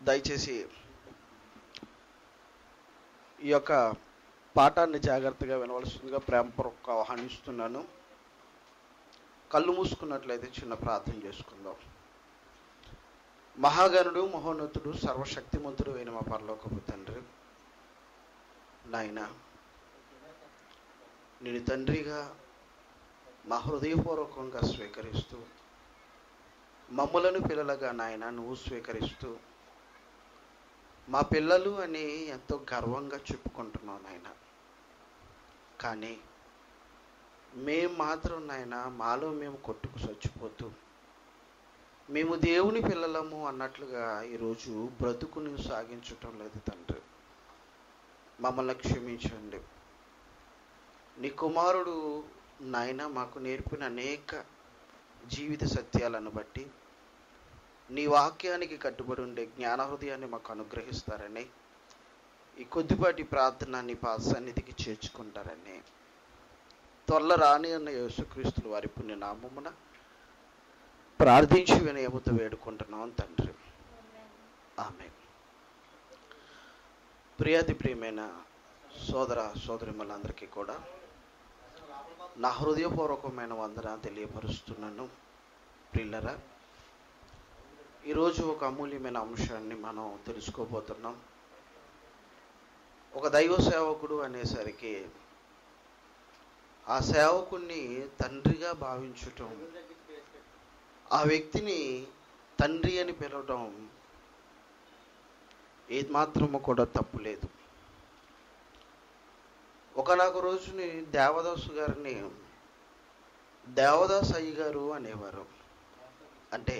దయచేసి ఈ యొక్క పాఠాన్ని జాగ్రత్తగా వినవలసిందిగా ప్రేమపూర్వక ఆహ్వానిస్తున్నాను కళ్ళు మూసుకున్నట్లయితే చిన్న ప్రార్థన చేసుకుందాం మహాగణుడు మహోన్నతుడు సర్వశక్తిమంతుడు అయిన మా పరలోకపు తండ్రి నాయన నేను తండ్రిగా మా హృదయపూర్వకంగా స్వీకరిస్తూ మమ్ములను పిల్లలుగా నాయన నువ్వు స్వీకరిస్తూ మా పిల్లలు అని ఎంతో గర్వంగా చెప్పుకుంటున్నావు నాయన కానీ మేము మాత్రం నాయన మాలో మేము కొట్టుకు చచ్చిపోతూ మేము దేవుని పిల్లలము అన్నట్లుగా ఈరోజు బ్రతుకుని సాగించటం లేదు తండ్రి మమ్మల్ని క్షమించండి నీ కుమారుడు నాయన మాకు నేర్పిన అనేక జీవిత సత్యాలను బట్టి నీ వాక్యానికి కట్టుబడి ఉండే జ్ఞాన హృదయాన్ని మాకు అనుగ్రహిస్తారని ఈ కొద్దిపాటి ప్రార్థన నీ పాద సన్నిధికి చేర్చుకుంటారని త్వరలో రాని అన్న యేసుక్రీస్తులు వారి పుణ్య నామమున ప్రార్థించి వినయముతో వేడుకుంటున్నాం తండ్రి ఆమె ప్రియాతి ప్రియమైన సోదర సోదరిమలందరికీ కూడా నా హృదయపూర్వకమైన వందన తెలియపరుస్తున్నాను ప్రిల్లరా ఈరోజు ఒక అమూల్యమైన అంశాన్ని మనం తెలుసుకోబోతున్నాం ఒక దైవ సేవకుడు అనేసరికి ఆ సేవకుణ్ణి తండ్రిగా భావించటం ఆ వ్యక్తిని తండ్రి అని పిలవడం ఏమాత్రము కూడా తప్పు లేదు ఒకనొక రోజుని దేవదాసు గారిని దేవదాస్ అయ్య గారు అనేవారు అంటే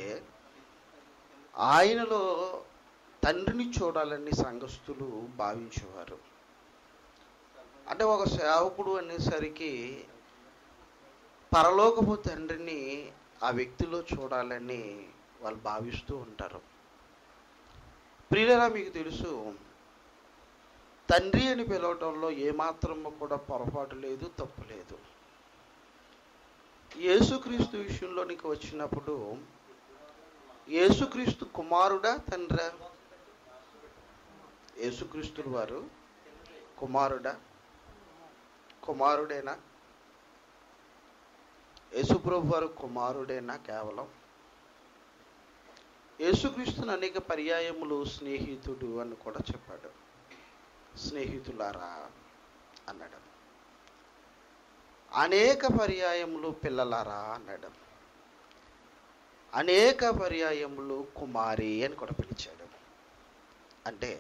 ఆయనలో తండ్రిని చూడాలని సంఘస్థులు భావించేవారు అంటే ఒక సేవకుడు అనేసరికి పరలోకపు తండ్రిని ఆ వ్యక్తిలో చూడాలని వాళ్ళు భావిస్తూ ఉంటారు ప్రియులరా మీకు తెలుసు తండ్రి అని పిలవటంలో ఏమాత్రము కూడా పొరపాటు లేదు తప్పు లేదు యేసుక్రీస్తు విషయంలోనికి వచ్చినప్పుడు యేసుక్రీస్తు కుమారుడా తండ్రా యేసుక్రీస్తుడు వారు కుమారుడా కుమారుడేనా యేసుప్రభు వారు కుమారుడేనా కేవలం యేసుక్రీస్తుని అనేక పర్యాయములు స్నేహితుడు అని కూడా చెప్పాడు స్నేహితులారా అన్నాడు అనేక పర్యాయములు పిల్లలారా అన్నాడు అనేక పర్యాయములు కుమారి అని కూడా పిలిచాడు అంటే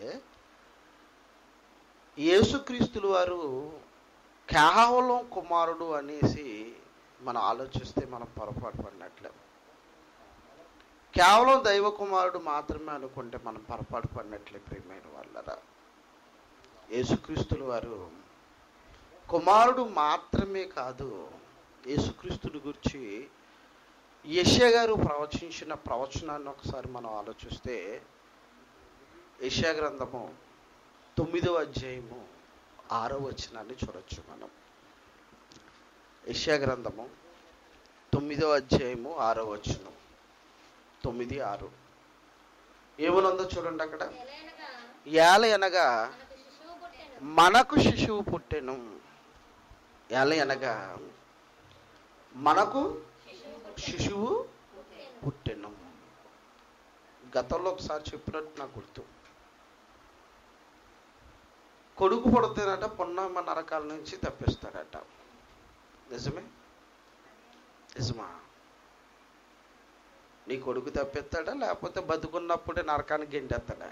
యేసుక్రీస్తులు వారు కేవలం కుమారుడు అనేసి మనం ఆలోచిస్తే మనం పొరపాటు పడినట్లే కేవలం దైవ కుమారుడు మాత్రమే అనుకుంటే మనం పొరపాటు పడినట్లే ప్రియమైన వాళ్ళరా యేసుక్రీస్తులు వారు కుమారుడు మాత్రమే కాదు యేసుక్రీస్తుడి గురించి యశ్య గారు ప్రవచించిన ప్రవచనాన్ని ఒకసారి మనం ఆలోచిస్తే యశ్యా గ్రంథము తొమ్మిదవ అధ్యాయము ఆరో వచనాన్ని చూడొచ్చు మనం యశ్యా గ్రంథము తొమ్మిదవ అధ్యాయము ఆరో వచనం తొమ్మిది ఆరు ఏమనుందో చూడండి అక్కడ ఎలయనగా ఏల అనగా మనకు శిశువు పుట్టెను మనకు శిశువు పుట్టెను ఏల అనగా మనకు శిశువు పుట్టెను గతంలో ఒకసారి చెప్పినట్టు నాకు గుర్తు కొడుకు పుడితేనట పొన్నమ్మ నరకాల నుంచి తప్పిస్తాడట నిజమే నిజమా నీ కొడుకు తప్పిస్తాడా లేకపోతే బతుకున్నప్పుడే నరకానికి గెంటేస్తాడా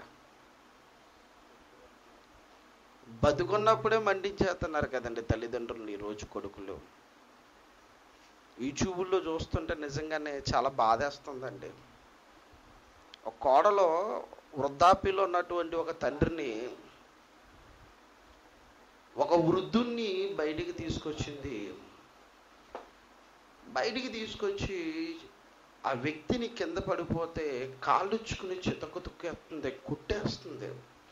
బతుకున్నప్పుడే మండించేస్తున్నారు కదండి తల్లిదండ్రులు ఈరోజు కొడుకులు యూట్యూబుల్లో చూస్తుంటే నిజంగానే చాలా బాధేస్తుందండి ఒక కోడలో వృద్ధాప్యలో ఉన్నటువంటి ఒక తండ్రిని ఒక వృద్ధుణ్ణి బయటికి తీసుకొచ్చింది బయటికి తీసుకొచ్చి ఆ వ్యక్తిని కింద పడిపోతే కాళ్ళుచ్చుకుని చితకు తుక్కేస్తుంది కుట్టేస్తుంది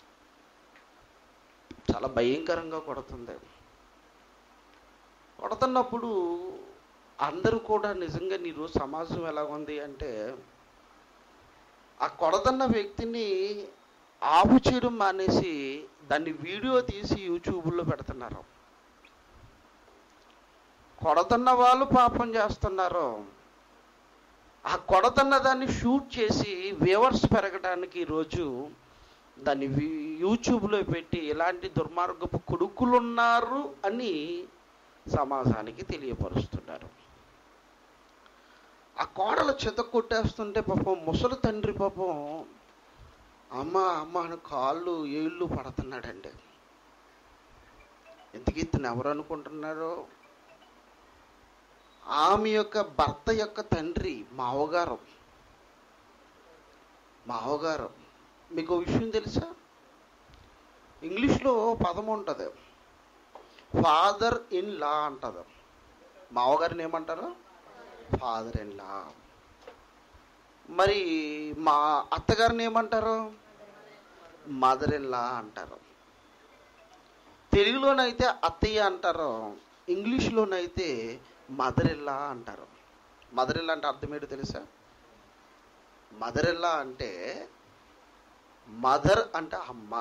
చాలా భయంకరంగా కొడుతుంది కొడుతున్నప్పుడు అందరూ కూడా నిజంగా ఈరోజు సమాజం ఎలా ఉంది అంటే ఆ కొడతన్న వ్యక్తిని ఆపు చేయడం మానేసి దాన్ని వీడియో తీసి యూట్యూబ్లో పెడుతున్నారు కొడతన్న వాళ్ళు పాపం చేస్తున్నారు ఆ కొడతన్న దాన్ని షూట్ చేసి వ్యూవర్స్ పెరగడానికి ఈరోజు దాన్ని వి- యూట్యూబ్లో పెట్టి ఇలాంటి దుర్మార్గపు కొడుకులున్నారు అని సమాజానికి తెలియపరుస్తున్నారు ఆ కోడలు చెత్త కొట్టేస్తుంటే పాపం ముసలి తండ్రి పాపం అమ్మ అమ్మ అని కాళ్ళు ఏళ్ళు పడుతున్నాడండి ఎందుకు ఇతను ఎవరు అనుకుంటున్నారో ఆమె యొక్క భర్త యొక్క తండ్రి మావగారు మావగారు మీకు ఒక విషయం తెలుసా ఇంగ్లీష్లో పదం ఉంటుంది ఫాదర్ ఇన్ లా అంటుంది మావగారిని ఏమంటారు ఫాదర్ ఇన్ లా మరి మా అత్తగారిని ఏమంటారు మదర్ ఇన్ లా అంటారు తెలుగులోనైతే అత్తయ్య అంటారు ఇంగ్లీష్లోనైతే మదర్ ఇన్ లా అంటారు మదర్ ఇన్ లా అంటే అర్థం ఏంటో తెలుసా మదర్ ఇన్ లా అంటే మదర్ అంటే అమ్మ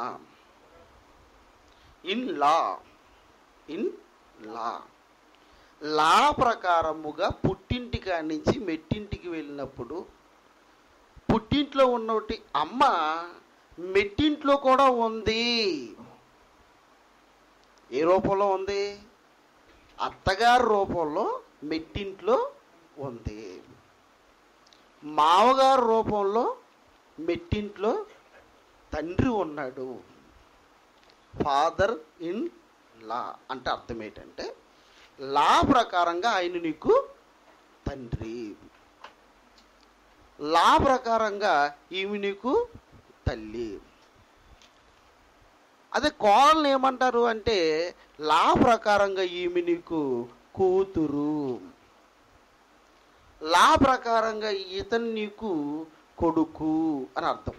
ఇన్ లా ఇన్ లా లా ప్రకారముగా పుట్టింటి కాడి నుంచి మెట్టింటికి వెళ్ళినప్పుడు పుట్టింట్లో ఉన్నటి అమ్మ మెట్టింట్లో కూడా ఉంది ఏ రూపంలో ఉంది అత్తగారి రూపంలో మెట్టింట్లో ఉంది మామగారు రూపంలో మెట్టింట్లో తండ్రి ఉన్నాడు ఫాదర్ ఇన్ లా అంటే అర్థం ఏంటంటే లా ప్రకారంగా ఆయన నీకు తండ్రి లా ప్రకారంగా ఈమె నీకు తల్లి అదే కోళ్ళని ఏమంటారు అంటే లా ప్రకారంగా ఈమె నీకు కూతురు లా ప్రకారంగా ఇతను నీకు కొడుకు అని అర్థం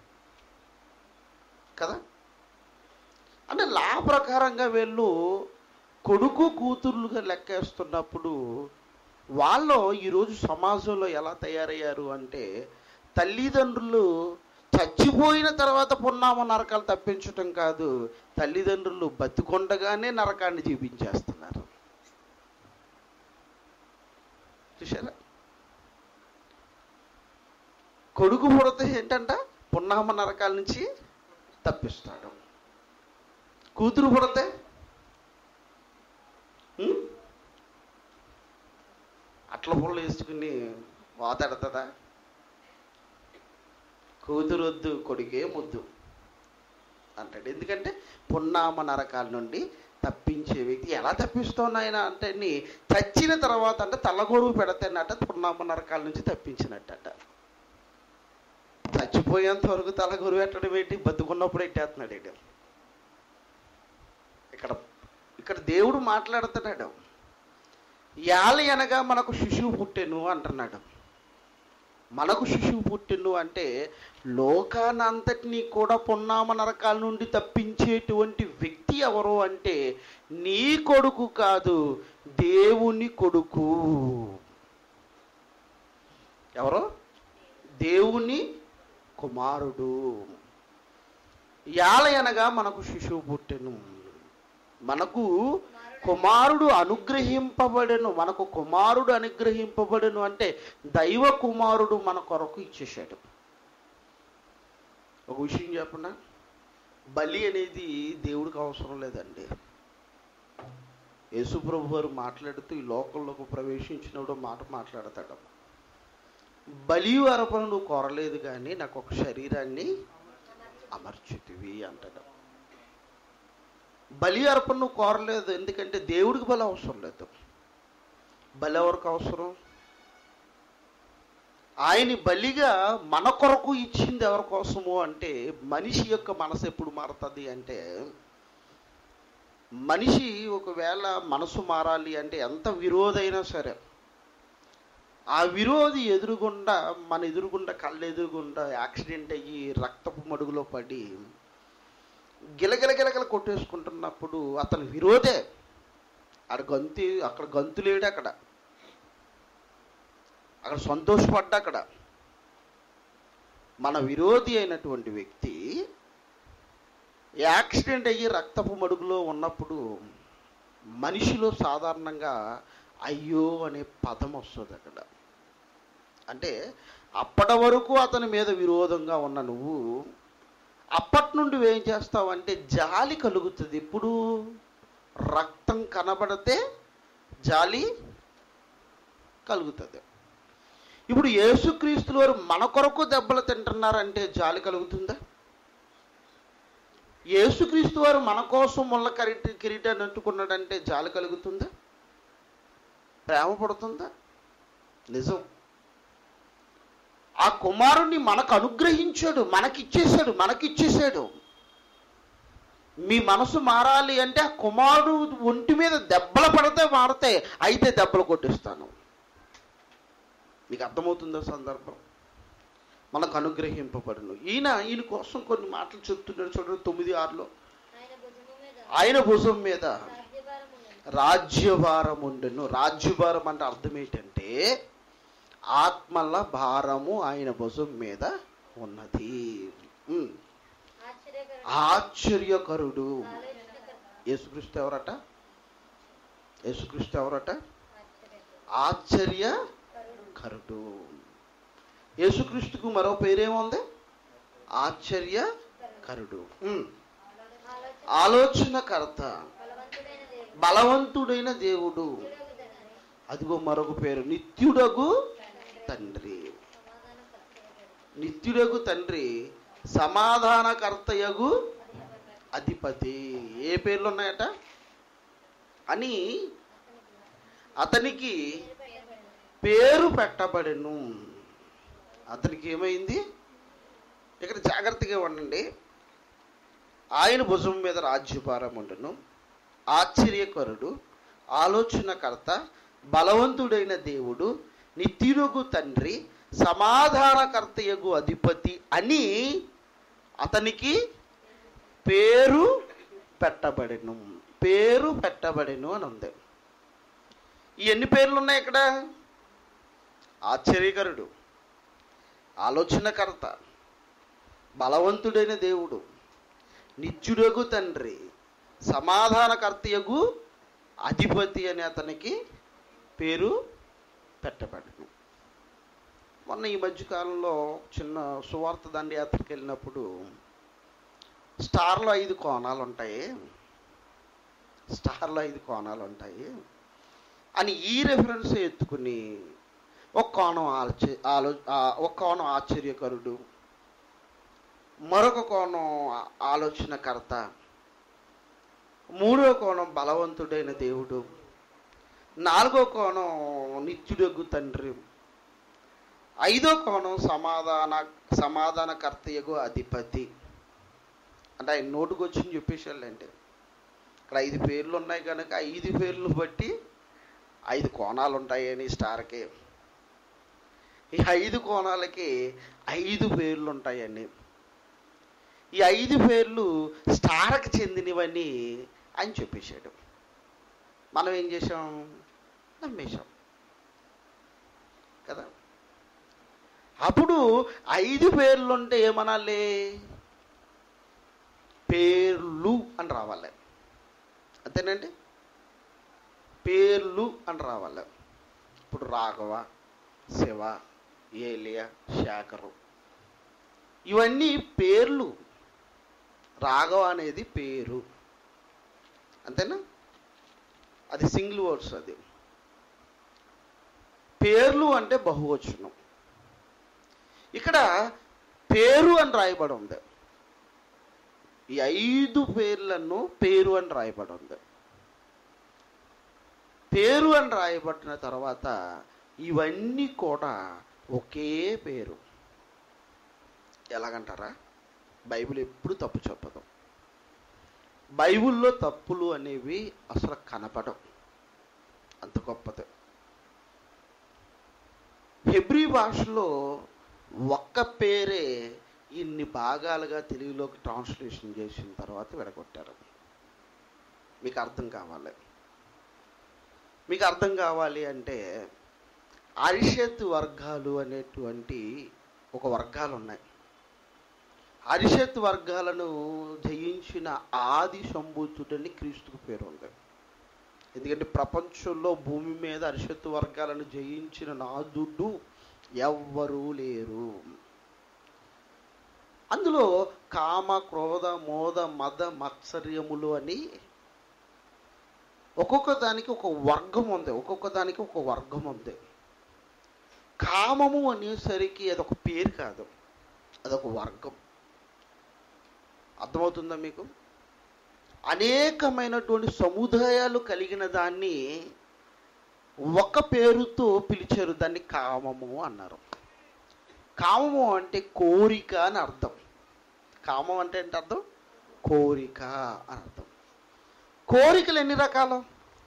కదా అంటే లా ప్రకారంగా వీళ్ళు కొడుకు కూతుర్లుగా లెక్కేస్తున్నప్పుడు వాళ్ళు ఈరోజు సమాజంలో ఎలా తయారయ్యారు అంటే తల్లిదండ్రులు చచ్చిపోయిన తర్వాత పున్నామ నరకాలు తప్పించటం కాదు తల్లిదండ్రులు బతికొండగానే నరకాన్ని చూపించేస్తున్నారు చూసారా కొడుకు పుడితే ఏంటంట పున్నామ నరకాల నుంచి తప్పిస్తాడు కూతురు పుడితే ఉం? అట్ల పుల్ల వేసుకుని వాతాడుతుందా కూతురు వద్దు కొడుకే ముద్దు అంటాడు ఎందుకంటే పున్నామ నరకాల నుండి తప్పించే వ్యక్తి ఎలా తప్పిస్తున్నాయన అంటే నీ చచ్చిన తర్వాత అంటే తల్లగొడుగు పెడతానట పున్నామ నరకాల నుంచి తప్పించినట్టట చచ్చిపోయేంత వరకు తలగొరువు పెట్టడం ఏంటి బతుకున్నప్పుడు ఎట్టేస్తున్నాడు ఈడు. ఇక్కడ ఇక్కడ దేవుడు మాట్లాడుతున్నాడు యాలి అనగా మనకు శిశువు పుట్టెను అంటున్నాడు మనకు శిశువు పుట్టెను అంటే లోకానంతటినీ కూడా పున్నామ నరకాల నుండి తప్పించేటువంటి వ్యక్తి ఎవరు అంటే నీ కొడుకు కాదు దేవుని కొడుకు ఎవరు దేవుని కుమారుడు యాల అనగా మనకు శిశువు పుట్టెను మనకు కుమారుడు అనుగ్రహింపబడెను మనకు కుమారుడు అనుగ్రహింపబడెను అంటే దైవ కుమారుడు మన కొరకు ఇచ్చేసాడు ఒక విషయం చెప్పండి బలి అనేది దేవుడికి అవసరం లేదండి యేసుప్రభు వారు మాట్లాడుతూ ఈ లోకంలోకి ప్రవేశించినప్పుడు మాట మాట్లాడతాడు బలి అర్పణ నువ్వు కోరలేదు కానీ నాకు ఒక శరీరాన్ని అమర్చుతివి అంటాడు బలి అర్పణ నువ్వు కోరలేదు ఎందుకంటే దేవుడికి బలి అవసరం లేదు బలి ఎవరికి అవసరం ఆయన బలిగా మన కొరకు ఇచ్చింది ఎవరి కోసము అంటే మనిషి యొక్క మనసు ఎప్పుడు మారుతుంది అంటే మనిషి ఒకవేళ మనసు మారాలి అంటే ఎంత విరోధైనా సరే ఆ విరోధి ఎదురుగుండా మన ఎదురుగుండా కళ్ళు ఎదురుగుండా యాక్సిడెంట్ అయ్యి రక్తపు మడుగులో పడి గిలగిల గిలగిల కొట్టేసుకుంటున్నప్పుడు అతను విరోధే ఆడ గంతు అక్కడ గంతు లేడు అక్కడ అక్కడ సంతోషపడ్డా అక్కడ మన విరోధి అయినటువంటి వ్యక్తి యాక్సిడెంట్ అయ్యి రక్తపు మడుగులో ఉన్నప్పుడు మనిషిలో సాధారణంగా అయ్యో అనే పదం వస్తుంది అక్కడ అంటే అప్పటి వరకు అతని మీద విరోధంగా ఉన్న నువ్వు అప్పటి నుండి ఏం చేస్తావంటే జాలి కలుగుతుంది ఇప్పుడు రక్తం కనబడితే జాలి కలుగుతుంది ఇప్పుడు యేసుక్రీస్తుల వారు మన కొరకు దెబ్బలు తింటున్నారంటే జాలి కలుగుతుందా యేసుక్రీస్తు వారు మన కోసం ముళ్ళ కరిటి కిరీటాన్ని అంటుకున్నాడంటే జాలి కలుగుతుందా ప్రేమ పడుతుందా నిజం ఆ కుమారుణ్ణి మనకు అనుగ్రహించాడు మనకిచ్చేశాడు మనకిచ్చేశాడు మీ మనసు మారాలి అంటే ఆ కుమారుడు ఒంటి మీద దెబ్బలు పడితే మారతాయి అయితే దెబ్బలు కొట్టిస్తాను మీకు అర్థమవుతుందా సందర్భం మనకు అనుగ్రహింపబడును ఈయన ఈయన కోసం కొన్ని మాటలు చెప్తున్నాడు చూడండి తొమ్మిది ఆరులో ఆయన భుజము మీద ఆయన భుజం మీద రాజ్యభారం ఉన్నది రాజ్యభారం ఉండెను రాజ్యభారం అంటే అర్థం ఏంటంటే ఆత్మల భారము ఆయన భుజం మీద ఉన్నది ఉమ్. ఆశ్చర్యకరుడు ఆశ్చర్యకరుడు ఆలోచనకర్త యేసుక్రీస్తు ఎవరట యేసుక్రీస్తు ఎవరట ఆశ్చర్యకరుడు ఆశ్చర్యకరుడు యేసుక్రీస్తుకు మరో పేరేముంది ఆశ్చర్యకరుడు ఉమ్. ఆలోచన ఆలోచనకర్త బలవంతుడైన దేవుడు బలవంతుడైన దేవుడు నిత్యుడగు తండ్రి, అదిగో మరొక పేరు నిత్యుడగు తండ్రి సమాధానకర్త నిత్యుడగు తండ్రి సమాధానకర్తయగు అధిపతి ఏ పేర్లు ఉన్నాయట అని అతనికి పేరు పెట్టబడెను అతనికి ఏమైంది ఇక్కడ జాగ్రత్తగా ఉండండి ఆయన భుజం మీద రాజ్యభారం ఉండను ఆశ్చర్యకరుడు ఆలోచనకర్త బలవంతుడైన దేవుడు నిత్యుడుగు తండ్రి సమాధానకర్తయగు అధిపతి అని అతనికి పేరు పెట్టబడెను పేరు పెట్టబడెను అని ఉంది ఈ ఎన్ని పేర్లు ఉన్నాయి ఇక్కడ ఆశ్చర్యకరుడు ఆలోచనకర్త బలవంతుడైన దేవుడు నిత్యుడగు తండ్రి సమాధానకర్తయగు అధిపతి అని అతనికి పేరు పెట్టబడను మొన్న ఈ మధ్యకాలంలో చిన్న సువార్త దండయాత్రకి వెళ్ళినప్పుడు స్టార్లో ఐదు కోణాలు ఉంటాయి స్టార్లో ఐదు కోణాలు ఉంటాయి అని ఈ రెఫరెన్స్ ఎత్తుకుని ఒక కోణం ఆలోచి ఆలో ఆ- ఒక కోణం ఆశ్చర్యకరుడు మరొక కోణం ఆ- ఆలోచనకర్త మూడో కోణం బలవంతుడైన దేవుడు నాలుగో కోణం నిత్యుడగు తండ్రి ఐదో కోణం సమాధాన సమాధానకర్తయగు అధిపతి అంటే ఆయన నోటుకు వచ్చింది చెప్పేసాళ్ళంటే ఇక్కడ ఐదు పేర్లు ఉన్నాయి కనుక ఐదు పేర్లు బట్టి ఐదు కోణాలు ఉంటాయని స్టార్కి ఈ ఐదు కోణాలకి ఐదు పేర్లు ఉంటాయండి ఈ ఐదు పేర్లు స్టార్కి చెందినవని ఆయన చెప్పేశాడు మనం ఏం చేసాం నమ్మేశాం కదా అప్పుడు ఐదు పేర్లు ఉంటే ఏమనాలి పేర్లు అని రావాలి అంతేనండి పేర్లు అని రావాలి ఇప్పుడు రాఘవ శివ ఏలియా శాకరు ఇవన్నీ పేర్లు రాఘవ అనేది పేరు అంతేనా అది సింగిల్ వర్డ్స్ అది పేర్లు అంటే బహువచనం ఇక్కడ పేరు అని రాయబడి ఉంది ఈ ఐదు పేర్లను పేరు అని రాయబడి ఉంది పేరు అని రాయబడిన తర్వాత ఇవన్నీ కూడా ఒకే పేరు ఎలాగంటారా బైబిల్ ఎప్పుడు తప్పు చెప్పదు బైబిల్లో తప్పులు అనేవి అసలు కనపడవు అంత గొప్పది హెబ్రీ భాషలో ఒక్క పేరే ఇన్ని భాగాలుగా తెలుగులోకి ట్రాన్స్లేషన్ చేసిన తర్వాత విడగొట్టారు మీకు అర్థం కావాలి మీకు అర్థం కావాలి అంటే అరిషత్ వర్గాలు అనేటువంటి ఒక వర్గాలు ఉన్నాయి అరిషత్ వర్గాలను జయించిన ఆది సంబూతుడని క్రీస్తుకు పేరు ఉంది ఎందుకంటే ప్రపంచంలో భూమి మీద అరిషత్ వర్గాలను జయించిన నాదుడు ఎవ్వరూ లేరు అందులో కామ క్రోధ మోద మద మత్సర్యములు అని ఒక్కొక్క దానికి ఒక వర్గం ఉంది ఒక్కొక్క దానికి ఒక వర్గం ఉంది కామము అనేసరికి అదొక పేరు కాదు అదొక వర్గం అర్థమవుతుందా మీకు అనేకమైనటువంటి సముదాయాలు కలిగిన దాన్ని ఒక పేరుతో పిలిచారు దాన్ని కామము అన్నారు కామము అంటే కోరిక అని అర్థం కామం అంటే ఏంటి అర్థం కోరిక అని అర్థం కోరికలు ఎన్ని రకాలు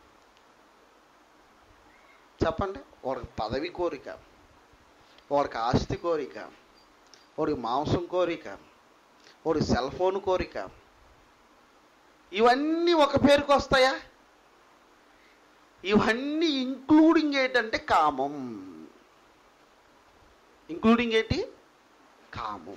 చెప్పండి ఒకరికి పదవి కోరిక ఒకరికి ఆస్తి కోరిక ఒకరికి మాంసం కోరిక ఒకరికి సెల్ ఫోన్ కోరిక ఇవన్నీ ఒక పేరుకి వస్తాయా ఇవన్నీ ఇంక్లూడింగ్ ఏంటంటే కామం ఇంక్లూడింగ్ ఏంటి కామం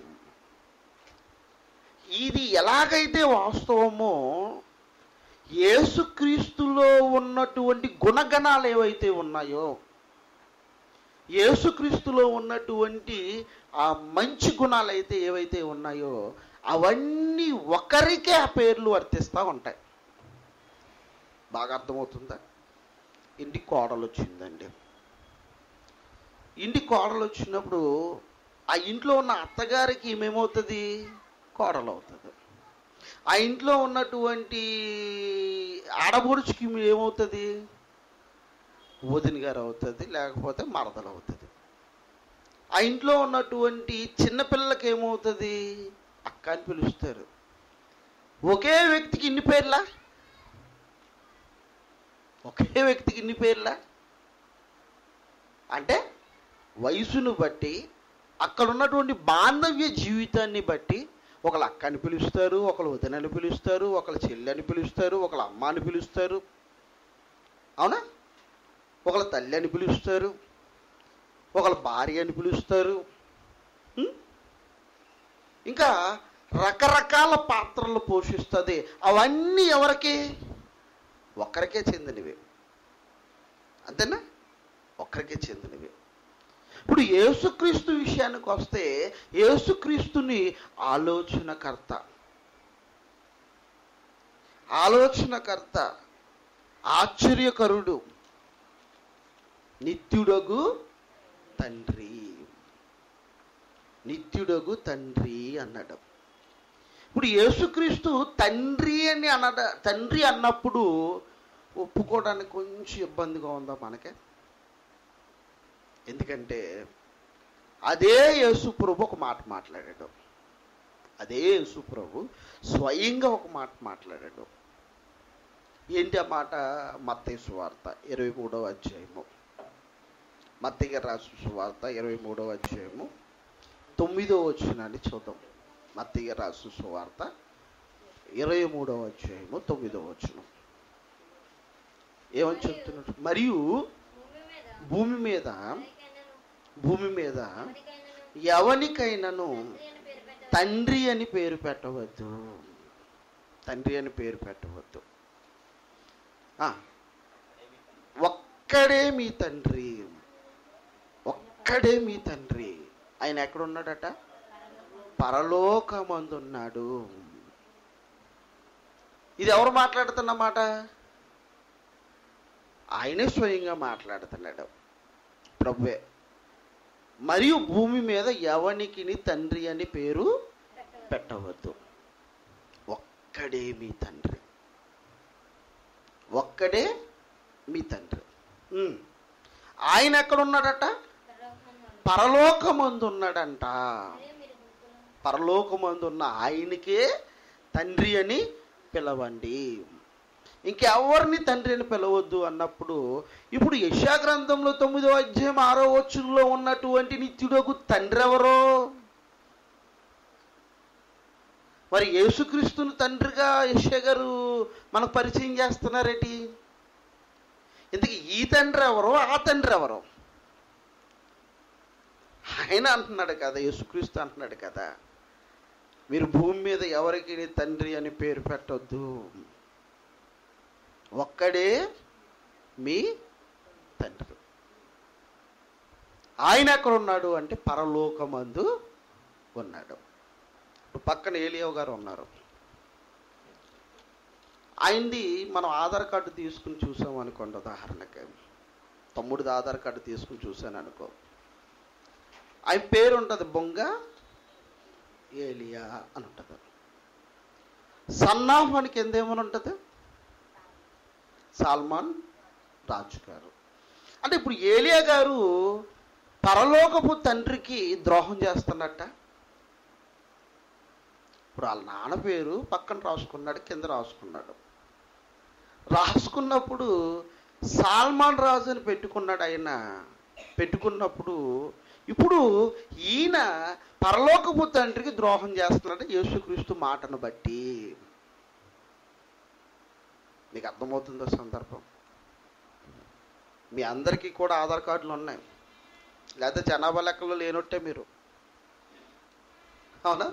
ఇది ఎలాగైతే వాస్తవమో యేసుక్రీస్తులో ఉన్నటువంటి గుణగణాలు ఏవైతే ఉన్నాయో యేసుక్రీస్తులో ఉన్నటువంటి ఆ మంచి గుణాలు అయితే ఏవైతే ఉన్నాయో అవన్నీ ఒకరికే ఆ పేర్లు వర్తిస్తూ ఉంటాయి బాగా అర్థమవుతుందా ఇంటికి కోడలు వచ్చిందండి ఇంటికి కోడలు వచ్చినప్పుడు ఆ ఇంట్లో ఉన్న అత్తగారికి ఏమేమవుతుంది కోడలు అవుతుంది ఆ ఇంట్లో ఉన్నటువంటి ఆడబొడుచుకి ఏమవుతుంది వదిన గారు అవుతుంది లేకపోతే మరదలు అవుతుంది ఆ ఇంట్లో ఉన్నటువంటి చిన్నపిల్లలకి ఏమవుతుంది అక్క అని పిలుస్తారు ఒకే వ్యక్తికి ఇన్ని పేర్లా ఒకే వ్యక్తికి ఇన్ని పేర్లా అంటే వయసును బట్టి అక్కడ ఉన్నటువంటి బాంధవ్య జీవితాన్ని బట్టి ఒకళ్ళు అక్క అని పిలుస్తారు ఒకళ్ళు వదినని పిలుస్తారు ఒకళ్ళు చెల్లి అని పిలుస్తారు ఒకళ్ళు అమ్మ అని పిలుస్తారు అవునా ఒకళ్ళ తల్లి అని పిలుస్తారు ఒకళ్ళ భార్య అని పిలుస్తారు ఉం? ఇంకా రకరకాల పాత్రలు పోషిస్తుంది అవన్నీ ఎవరికి ఒక్కరికే చెందినవి అంతేనా ఒక్కరికే చెందినవి ఇప్పుడు యేసుక్రీస్తు విషయానికి వస్తే యేసుక్రీస్తుని ఆలోచనకర్త ఆలోచనకర్త ఆశ్చర్యకరుడు నిత్యుడగు తండ్రి నిత్యుడగు తండ్రి అన్నాడు ఇప్పుడు యేసుక్రీస్తు తండ్రి అని అన్నడ తండ్రి అన్నప్పుడు ఒప్పుకోవడానికి కొంచెం ఇబ్బందిగా ఉందా మనకే ఎందుకంటే అదే యేసు ప్రభు ఒక మాట మాట్లాడాడు అదే యేసు ప్రభు స్వయంగా ఒక మాట మాట్లాడాడు ఏంటి ఆ మాట మత్తయి సువార్త ఇరవై మూడవ అధ్యాయము మత్తయ్య గారు రాసిన సువార్త ఇరవై మూడవ అధ్యాయము తొమ్మిదో వచ్చినాన్ని చూద్దాం మత్తయ్య గారు రాసిన సువార్త ఇరవై మూడవ అధ్యాయము తొమ్మిదో వచనం ఏమని చెప్తున్నాడు మరియు భూమి మీద భూమి మీద ఎవరికైనాను, భూమి మీద ఎవరికైనాను ఎవనికైనాను తండ్రి అని పేరు పెట్టవద్దు. తండ్రి అని పేరు పెట్టవద్దు తండ్రి అని పేరు పెట్టవద్దు ఆ, ఒక్కడే మీ తండ్రి ఒక్కడే మీ తండ్రి ఆయన ఎక్కడున్నాడట పరలోకమందున్నాడు ఇది ఎవరు మాట్లాడుతున్నమాట ఆయనే స్వయంగా మాట్లాడుతున్నాడు ప్రభువే మరియు భూమి మీద ఎవనికి తండ్రి అని పేరు పెట్టవద్దు. పెట్టవద్దు ఒక్కడే మీ తండ్రి ఒక్కడే మీ తండ్రి ఉమ్. ఆయన ఎక్కడ ఉన్నాడట పరలోకమందు పరలోకమందు ఉన్నాడంట అదే మీరు గుర్తులను పరలోకమందు ఉన్న ఆయనకే తండ్రి అని పిలవండి ఇంకెవరిని తండ్రి అని పిలవద్దు అన్నప్పుడు ఇప్పుడు యశా గ్రంథంలో తొమ్మిదో అధ్యాయం ఆరో వచ్చులో ఉన్నటువంటి నిత్యుడకు తండ్రి ఎవరో మరి యేసుక్రీస్తుని తండ్రిగా యశా గారు మనకు పరిచయం చేస్తున్నారేటి ఇంతకీ ఈ తండ్రి ఎవరో ఆ తండ్రి ఎవరో ఆయన అంటున్నాడు కదా యేసుక్రీస్తు అంటున్నాడు కదా మీరు భూమి మీద ఎవరికి తండ్రి అని పేరు పెట్టొద్దు ఒక్కడే మీ తండ్రి ఆయన ఎక్కడ ఉన్నాడు అంటే పరలోకమందు ఉన్నాడు ఇప్పుడు పక్కన ఏలియావు గారు ఉన్నారు ఆయనది మనం ఆధార్ కార్డు తీసుకుని చూసాం అనుకోండి ఉదాహరణకి తమ్ముడిది ఆధార్ కార్డు తీసుకుని చూశాను అనుకో ఆయన పేరు ఉంటుంది బొంగ ఏలియా అని ఉంటుంది సన్నాఫ్ అని కింద ఏమని ఉంటుంది సాల్మాన్ రాజు గారు అంటే ఇప్పుడు ఏలియా గారు పరలోకపు తండ్రికి ద్రోహం చేస్తున్నట్ట ఇప్పుడు వాళ్ళ నాన్న పేరు పక్కన రాసుకున్నాడు కింద రాసుకున్నాడు రాసుకున్నప్పుడు సాల్మాన్ రాజు అని పెట్టుకున్నాడు ఆయన పెట్టుకున్నప్పుడు ఇప్పుడు ఈయన పరలోకపు తండ్రికి ద్రోహం చేస్తున్నాడు యేసుక్రీస్తు మాటను బట్టి మీకు అర్థమవుతుందో సందర్భం మీ అందరికీ కూడా ఆధార్ కార్డులు ఉన్నాయి లేదా జనాభా లెక్కలో లేనట్టే మీరు అవునా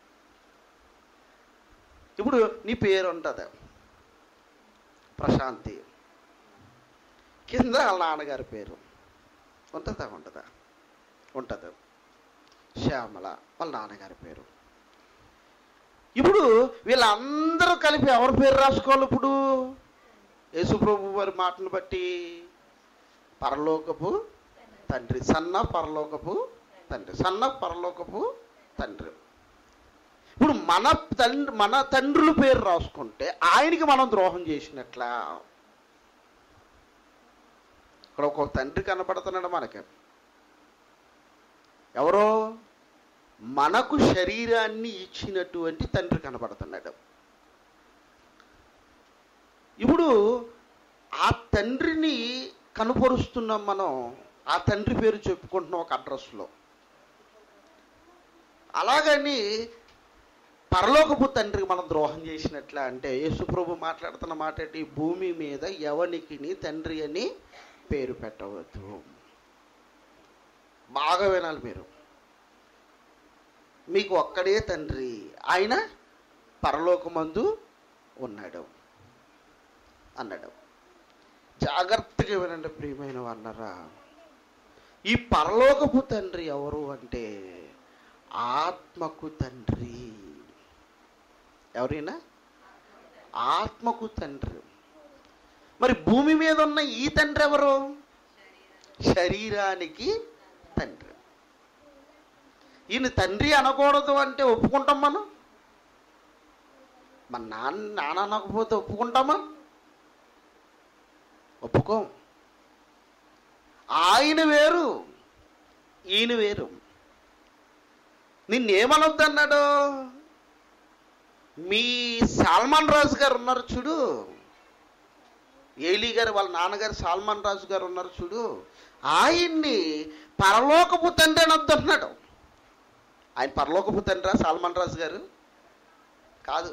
ఇప్పుడు నీ పేరు ఉంటుంది ప్రశాంతి కింద వాళ్ళ నాన్నగారి పేరు ఉంటుందా ఉంటుందా ఉంటుంది శ్యామల వాళ్ళ నాన్నగారి పేరు ఇప్పుడు వీళ్ళందరూ కలిపి ఎవరి పేరు రాసుకోవాలి ఇప్పుడు యేసుప్రభు వారి మాటను బట్టి పరలోకపు తండ్రి సన్న పరలోకపు తండ్రి సన్న పరలోకపు తండ్రి ఇప్పుడు మన తండ్రి మన తండ్రుల పేరు రాసుకుంటే ఆయనకి మనం ద్రోహం చేసినట్లా ఇక్కడ ఒక తండ్రి కనపడుతున్నాడు మనకి ఎవరో మనకు శరీరాన్ని ఇచ్చినటువంటి తండ్రి కనపడుతున్నాడు ఇప్పుడు ఆ తండ్రిని కనుపరుస్తున్నాం మనం ఆ తండ్రి పేరు చెప్పుకుంటున్నాం ఒక అడ్రస్లో అలాగని పరలోకపు తండ్రికి మనం ద్రోహం చేసినట్లా అంటే యేసుప్రభు మాట్లాడుతున్న మాట ఏంటి భూమి మీద ఎవనికి తండ్రి అని పేరు పెట్టవద్దు బాగా వినాలి మీరు మీకు ఒక్కడే తండ్రి ఆయన పరలోకమందు ఉన్నాడు అన్నాడు జాగ్రత్తగా వినండి ప్రియమైన వాళ్ళరా ఈ పరలోకపు తండ్రి ఎవరు అంటే ఆత్మకు తండ్రి ఎవరైనా ఆత్మకు తండ్రి మరి భూమి మీద ఉన్న ఈ తండ్రి ఎవరు శరీరానికి తండ్రి ఈయన తండ్రి అనకూడదు అంటే ఒప్పుకుంటాం మనం మన నాన్న నాన్న అనకపోతే ఒప్పుకుంటామా ఒప్పుకోం ఆయన వేరు ఈయన వేరు నిన్నేమనొద్దు అన్నాడు మీ సాల్మాన్ రాజు గారు ఉన్నారు చూడు ఏలీ గారు వాళ్ళ నాన్నగారు సాల్మాన్ రాజు గారు ఉన్నారు చూడు ఆయన్ని పరలోకపు తండ్రి అని వద్దంటున్నాడు ఆయన పరలోకపు తండ్రా సాల్మాన్ రాజు గారు కాదు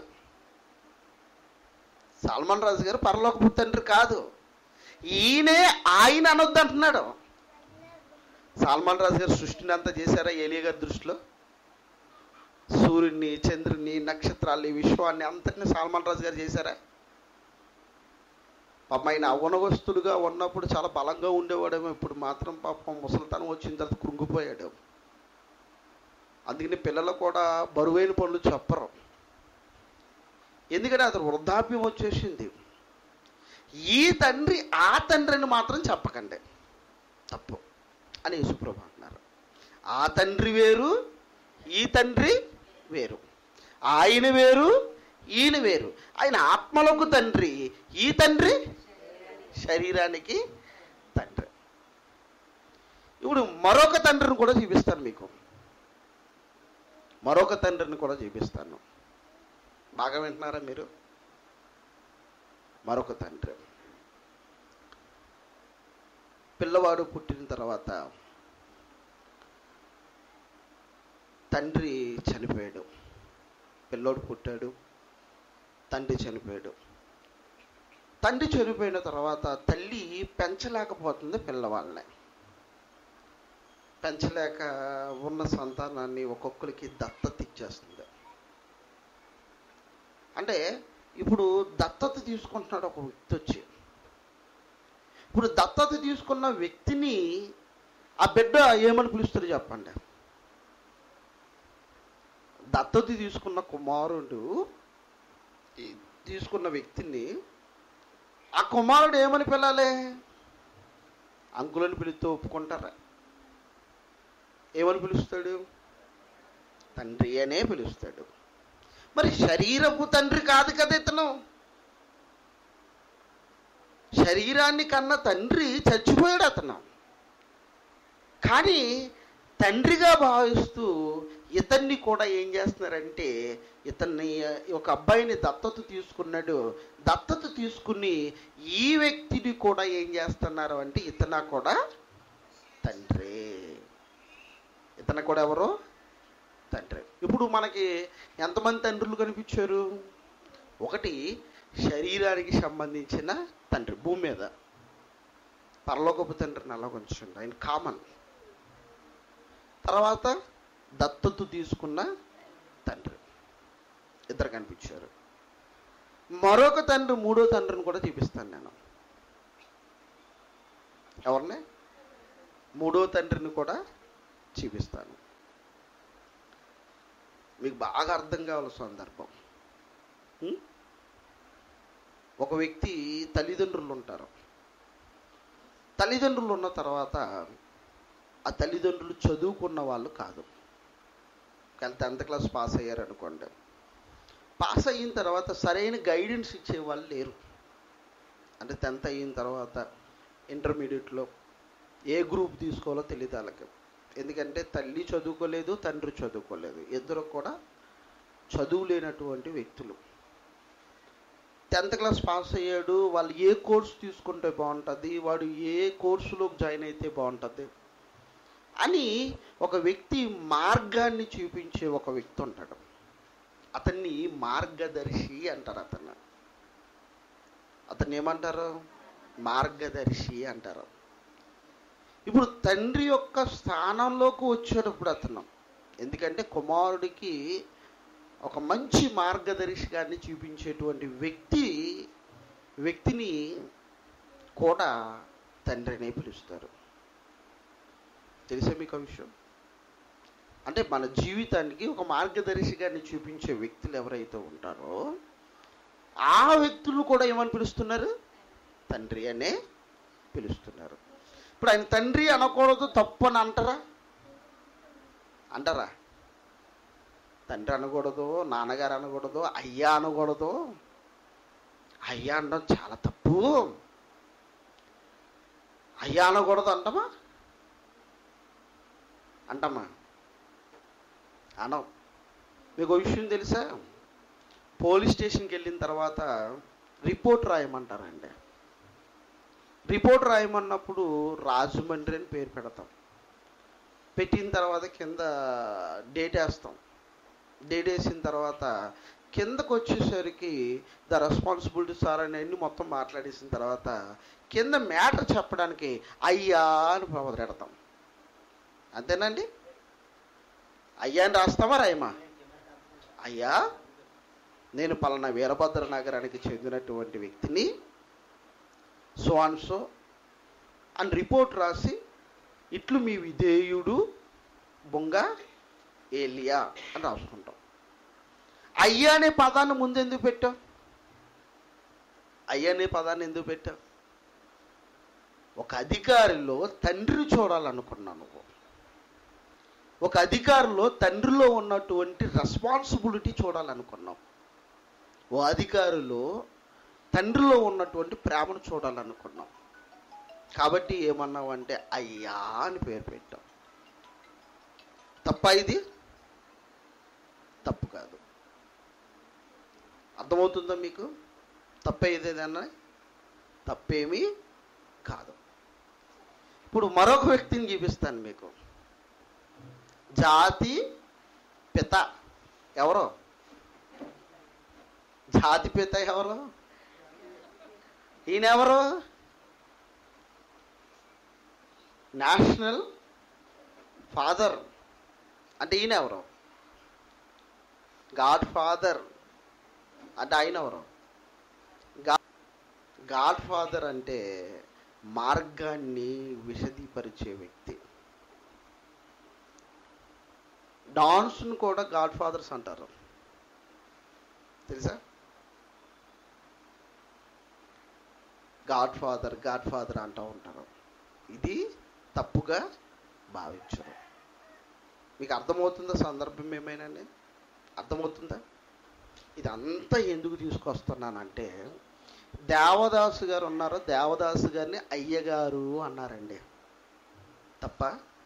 సాల్మాన్ రాజు గారు పరలోకపు తండ్రి కాదు ఈయనే ఆయన అనొద్దు అంటున్నాడు సాల్మాన్ రాజు గారు సృష్టిని అంతా చేశారా ఏలియా గారి దృష్టిలో సూర్యుడిని చంద్రుని నక్షత్రాల్ని విశ్వాన్ని అంతటిని సాల్మాన్ రాజు గారు చేశారా పాపం ఆయన అవనవస్తుడుగా ఉన్నప్పుడు చాలా బలంగా ఉండేవాడేమో ఇప్పుడు మాత్రం పాపం ముసలితనం వచ్చిన తర్వాత కృంగిపోయాడు అందుకని పిల్లలు కూడా బరువైన పనులు చెప్పరు ఎందుకంటే అతను వృద్ధాప్యం వచ్చేసింది ఈ తండ్రి ఆ తండ్రిని మాత్రం చెప్పకండి తప్పు అని యేసుప్రభు అంటున్నారు ఆ తండ్రి వేరు ఈ తండ్రి వేరు ఆయన వేరు ఈయన వేరు ఆయన ఆత్మలకు తండ్రి ఈ తండ్రి శరీరానికి తండ్రి ఇప్పుడు మరొక తండ్రిని కూడా చూపిస్తాను మీకు మరొక తండ్రిని కూడా చూపిస్తాను బాగా వింటున్నారా మీరు మరొక తండ్రి పిల్లవాడు పుట్టిన తర్వాత తండ్రి చనిపోయాడు పిల్లోడు పుట్టాడు తండ్రి చనిపోయాడు తండ్రి చనిపోయిన తర్వాత తల్లి పెంచలేకపోతుంది పిల్లవాళ్ళని పెంచలేక ఉన్న సంతానాన్ని ఒక్కొక్కరికి దత్తత ఇచ్చేస్తుంది అంటే ఇప్పుడు దత్తత తీసుకుంటున్నాడు ఒక వ్యక్తి వచ్చి ఇప్పుడు దత్తత తీసుకున్న వ్యక్తిని ఆ బిడ్డ ఏమని పిలుస్తారు చెప్పండి దత్తత తీసుకున్న కుమారుడు ఈ తీసుకున్న వ్యక్తిని ఆ కుమారుడు ఏమని పిలాలి అంకులని పిలిస్తే ఒప్పుకుంటారా ఏమని పిలుస్తాడు తండ్రి అనే పిలుస్తాడు మరి శరీరపు తండ్రి కాదు కదా ఇతను శరీరాన్ని కన్న తండ్రి చచ్చిపోయాడు అతను కానీ తండ్రిగా భావిస్తూ ఇతన్ని కూడా ఏం చేస్తున్నారంటే ఇతన్ని ఒక అబ్బాయిని దత్తత తీసుకున్నాడు దత్తత తీసుకుని ఈ వ్యక్తిని కూడా ఏం చేస్తున్నారు అంటే ఇతన కూడా తండ్రి ఇతను కూడా ఎవరు తండ్రి ఇప్పుడు మనకి ఎంతమంది తండ్రులు కనిపించారు ఒకటి శరీరానికి సంబంధించిన తండ్రి భూమి మీద పరలోకపు తండ్రిని అలా ఉంచండి ఆయన కామన్ తర్వాత దత్తత తీసుకున్న తండ్రి ఇద్దరు కనిపించారు మరొక తండ్రి మూడో తండ్రిని కూడా చూపిస్తాను నేను ఎవరిని మూడో తండ్రిని కూడా చూపిస్తాను మీకు బాగా అర్థం కావాలి సందర్భం ఉం? ఒక వ్యక్తి తల్లిదండ్రులు ఉంటారు తల్లిదండ్రులు ఉన్న తర్వాత ఆ తల్లిదండ్రులు చదువుకున్న వాళ్ళు కాదు కానీ టెన్త్ క్లాస్ పాస్ అయ్యారు అనుకోండి పాస్ అయిన తర్వాత సరైన గైడెన్స్ ఇచ్చే వాళ్ళు లేరు అంటే టెన్త్ అయిన తర్వాత ఇంటర్మీడియట్లో ఏ గ్రూప్ తీసుకోవాలో తెలియదు వాళ్ళకి ఎందుకంటే తల్లి చదువుకోలేదు తండ్రి చదువుకోలేదు ఇద్దరు కూడా చదువు లేనటువంటి వ్యక్తులు టెన్త్ క్లాస్ పాస్ అయ్యాడు వాళ్ళు ఏ కోర్స్ తీసుకుంటే బాగుంటుంది వాడు ఏ కోర్సులోకి జాయిన్ అయితే బాగుంటుంది అని ఒక వ్యక్తి మార్గాన్ని చూపించే ఒక వ్యక్తి ఉంటాడు అతన్ని మార్గదర్శి అంటారు అతను అతన్ని ఏమంటారు మార్గదర్శి అంటారు ఇప్పుడు తండ్రి యొక్క స్థానంలోకి వచ్చేటప్పుడు అతను ఎందుకంటే కుమారుడికి ఒక మంచి మార్గదర్శకాన్ని చూపించేటువంటి వ్యక్తి వ్యక్తిని కూడా తండ్రినే పిలుస్తారు తెలుసా మీకు ఆ విషయం అంటే మన జీవితానికి ఒక మార్గదర్శకాన్ని చూపించే వ్యక్తులు ఎవరైతే ఉంటారో ఆ వ్యక్తులు కూడా ఏమని పిలుస్తున్నారు తండ్రి అనే పిలుస్తున్నారు ఇప్పుడు ఆయన తండ్రి అనకూడదు తప్పు అని అంటారా అంటారా తండ్రి అనకూడదు నాన్నగారు అనకూడదు అయ్యా అనకూడదు అయ్యా అనడం చాలా తప్పు అయ్యా అనకూడదు అంటమా అంటమ్మా అనం మీకు ఒక విషయం తెలుసా పోలీస్ స్టేషన్కి వెళ్ళిన తర్వాత రిపోర్ట్ రాయమంటారండి రిపోర్ట్ రాయమన్నప్పుడు రాజమండ్రి అని పేరు పెడతాం పెట్టిన తర్వాత కింద డేట్ వేస్తాం డేట్ వేసిన తర్వాత కిందకు వచ్చేసరికి ద రెస్పాన్సిబిలిటీ సార్ అని మొత్తం మాట్లాడేసిన తర్వాత కింద మ్యాటర్ చెప్పడానికి అయ్యా అని మొదలెడతాం అంతేనండి అయ్యా అని రాస్తామా రాయమా అయ్యా నేను పలానా వీరభద్ర నగరానికి చెందినటువంటి వ్యక్తిని సో అండ్ సో అని రిపోర్ట్ రాసి ఇట్లు మీ విధేయుడు బొంగ ఏలియా అని రాసుకుంటాం అయ్యా అనే పదాన్ని ముందు ఎందుకు పెట్టావు అయ్యా అనే పదాన్ని ఎందుకు పెట్టావు ఒక అధికారిలో తండ్రిని చూడాలనుకున్నాను నువ్వు ఒక అధికారిలో తండ్రిలో ఉన్నటువంటి రెస్పాన్సిబిలిటీ చూడాలనుకున్నాం ఓ అధికారిలో తండ్రిలో ఉన్నటువంటి ప్రేమను చూడాలనుకున్నాం కాబట్టి ఏమన్నావంటే అయ్యా అని పేరు పెట్టాం తప్ప ఇది తప్పు కాదు అర్థమవుతుందా మీకు తప్పే ఇదేదన్నా తప్పేమీ కాదు ఇప్పుడు మరొక వ్యక్తిని చూపిస్తాను మీకు జాతి పిత ఎవరు జాతి పిత ఎవరు ఈయన ఎవరు నేషనల్ ఫాదర్ అంటే ఈయన ఎవరు గాడ్ ఫాదర్ అంటే ఆయన ఎవరు గా గాడ్ ఫాదర్ అంటే మార్గాన్ని విశదీపరిచే వ్యక్తి డాన్స్ను కూడా గాడ్ ఫాదర్స్ అంటారు తెలుసా గాడ్ ఫాదర్ గాడ్ ఫాదర్ అంటూ ఉంటారు ఇది తప్పుగా భావించరు మీకు అర్థమవుతుందా సందర్భం ఏమైనాండి అర్థమవుతుందా ఇదంతా ఎందుకు తీసుకొస్తున్నానంటే దేవదాసు గారు ఉన్నారు దేవదాసు గారిని అయ్యగారు అన్నారండి తప్ప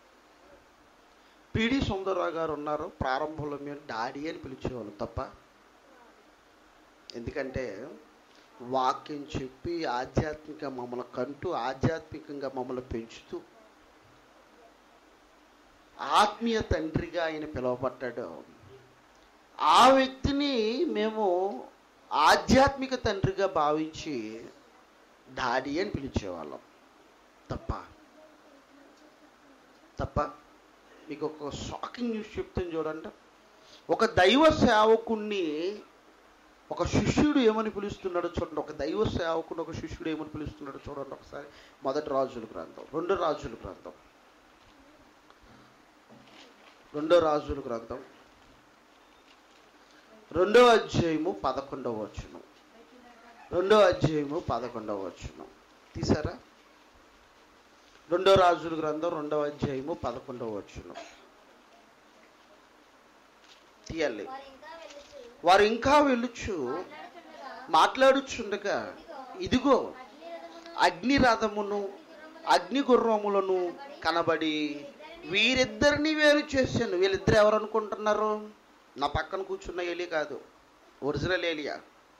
పిడి సుందరరావు గారు ఉన్నారు ప్రారంభంలో మేము డాడీ అని పిలిచేవాళ్ళు తప్ప ఎందుకంటే వాక్యం చెప్పి ఆధ్యాత్మిక మమ్మల్ని కంటూ ఆధ్యాత్మికంగా మమ్మల్ని పెంచుతూ ఆత్మీయ తండ్రిగా ఆయన పిలువబడ్డాడు ఆ వ్యక్తిని మేము ఆధ్యాత్మిక తండ్రిగా భావించి డాడీ అని పిలిచేవాళ్ళం తప్ప తప్ప మీకు ఒక షాకింగ్ న్యూస్ చెప్తాను చూడండి ఒక దైవ సేవకుణ్ణి ఒక శిష్యుడు ఏమని పిలుస్తున్నాడో చూడండి ఒక దైవ సేవకుడు ఒక శిష్యుడు ఏమని పిలుస్తున్నాడో చూడండి ఒకసారి మొదటి రాజుల గ్రంథం రెండో రాజుల గ్రంథం రెండో రాజుల గ్రంథం రెండో అధ్యాయము పదకొండవ వచనం రెండో అధ్యాయము పదకొండవ వచనం తీసారా రెండో రాజుల గ్రంథం రెండవ అధ్యాయము పదకొండవ వచనం తీయాలి వారు ఇంకా వెళ్ళుచు వారు ఇంకా వెళ్ళుచు మాట్లాడుచుండగా మాట్లాడుచుండగా ఇదిగో అగ్ని రథమును అగ్ని రథమును అగ్ని గుర్రములను కనబడి వీరిద్దరిని వేరు చేశాను వీళ్ళిద్దరు ఎవరు అనుకుంటున్నారు నా పక్కన కూర్చున్న ఏలి కాదు ఒరిజినల్ ఏలియా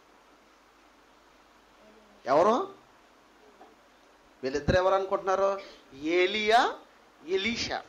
ఎవరు వీళ్ళిద్దరు ఎవరు అనుకుంటున్నారు ఏలియా ఎలీషా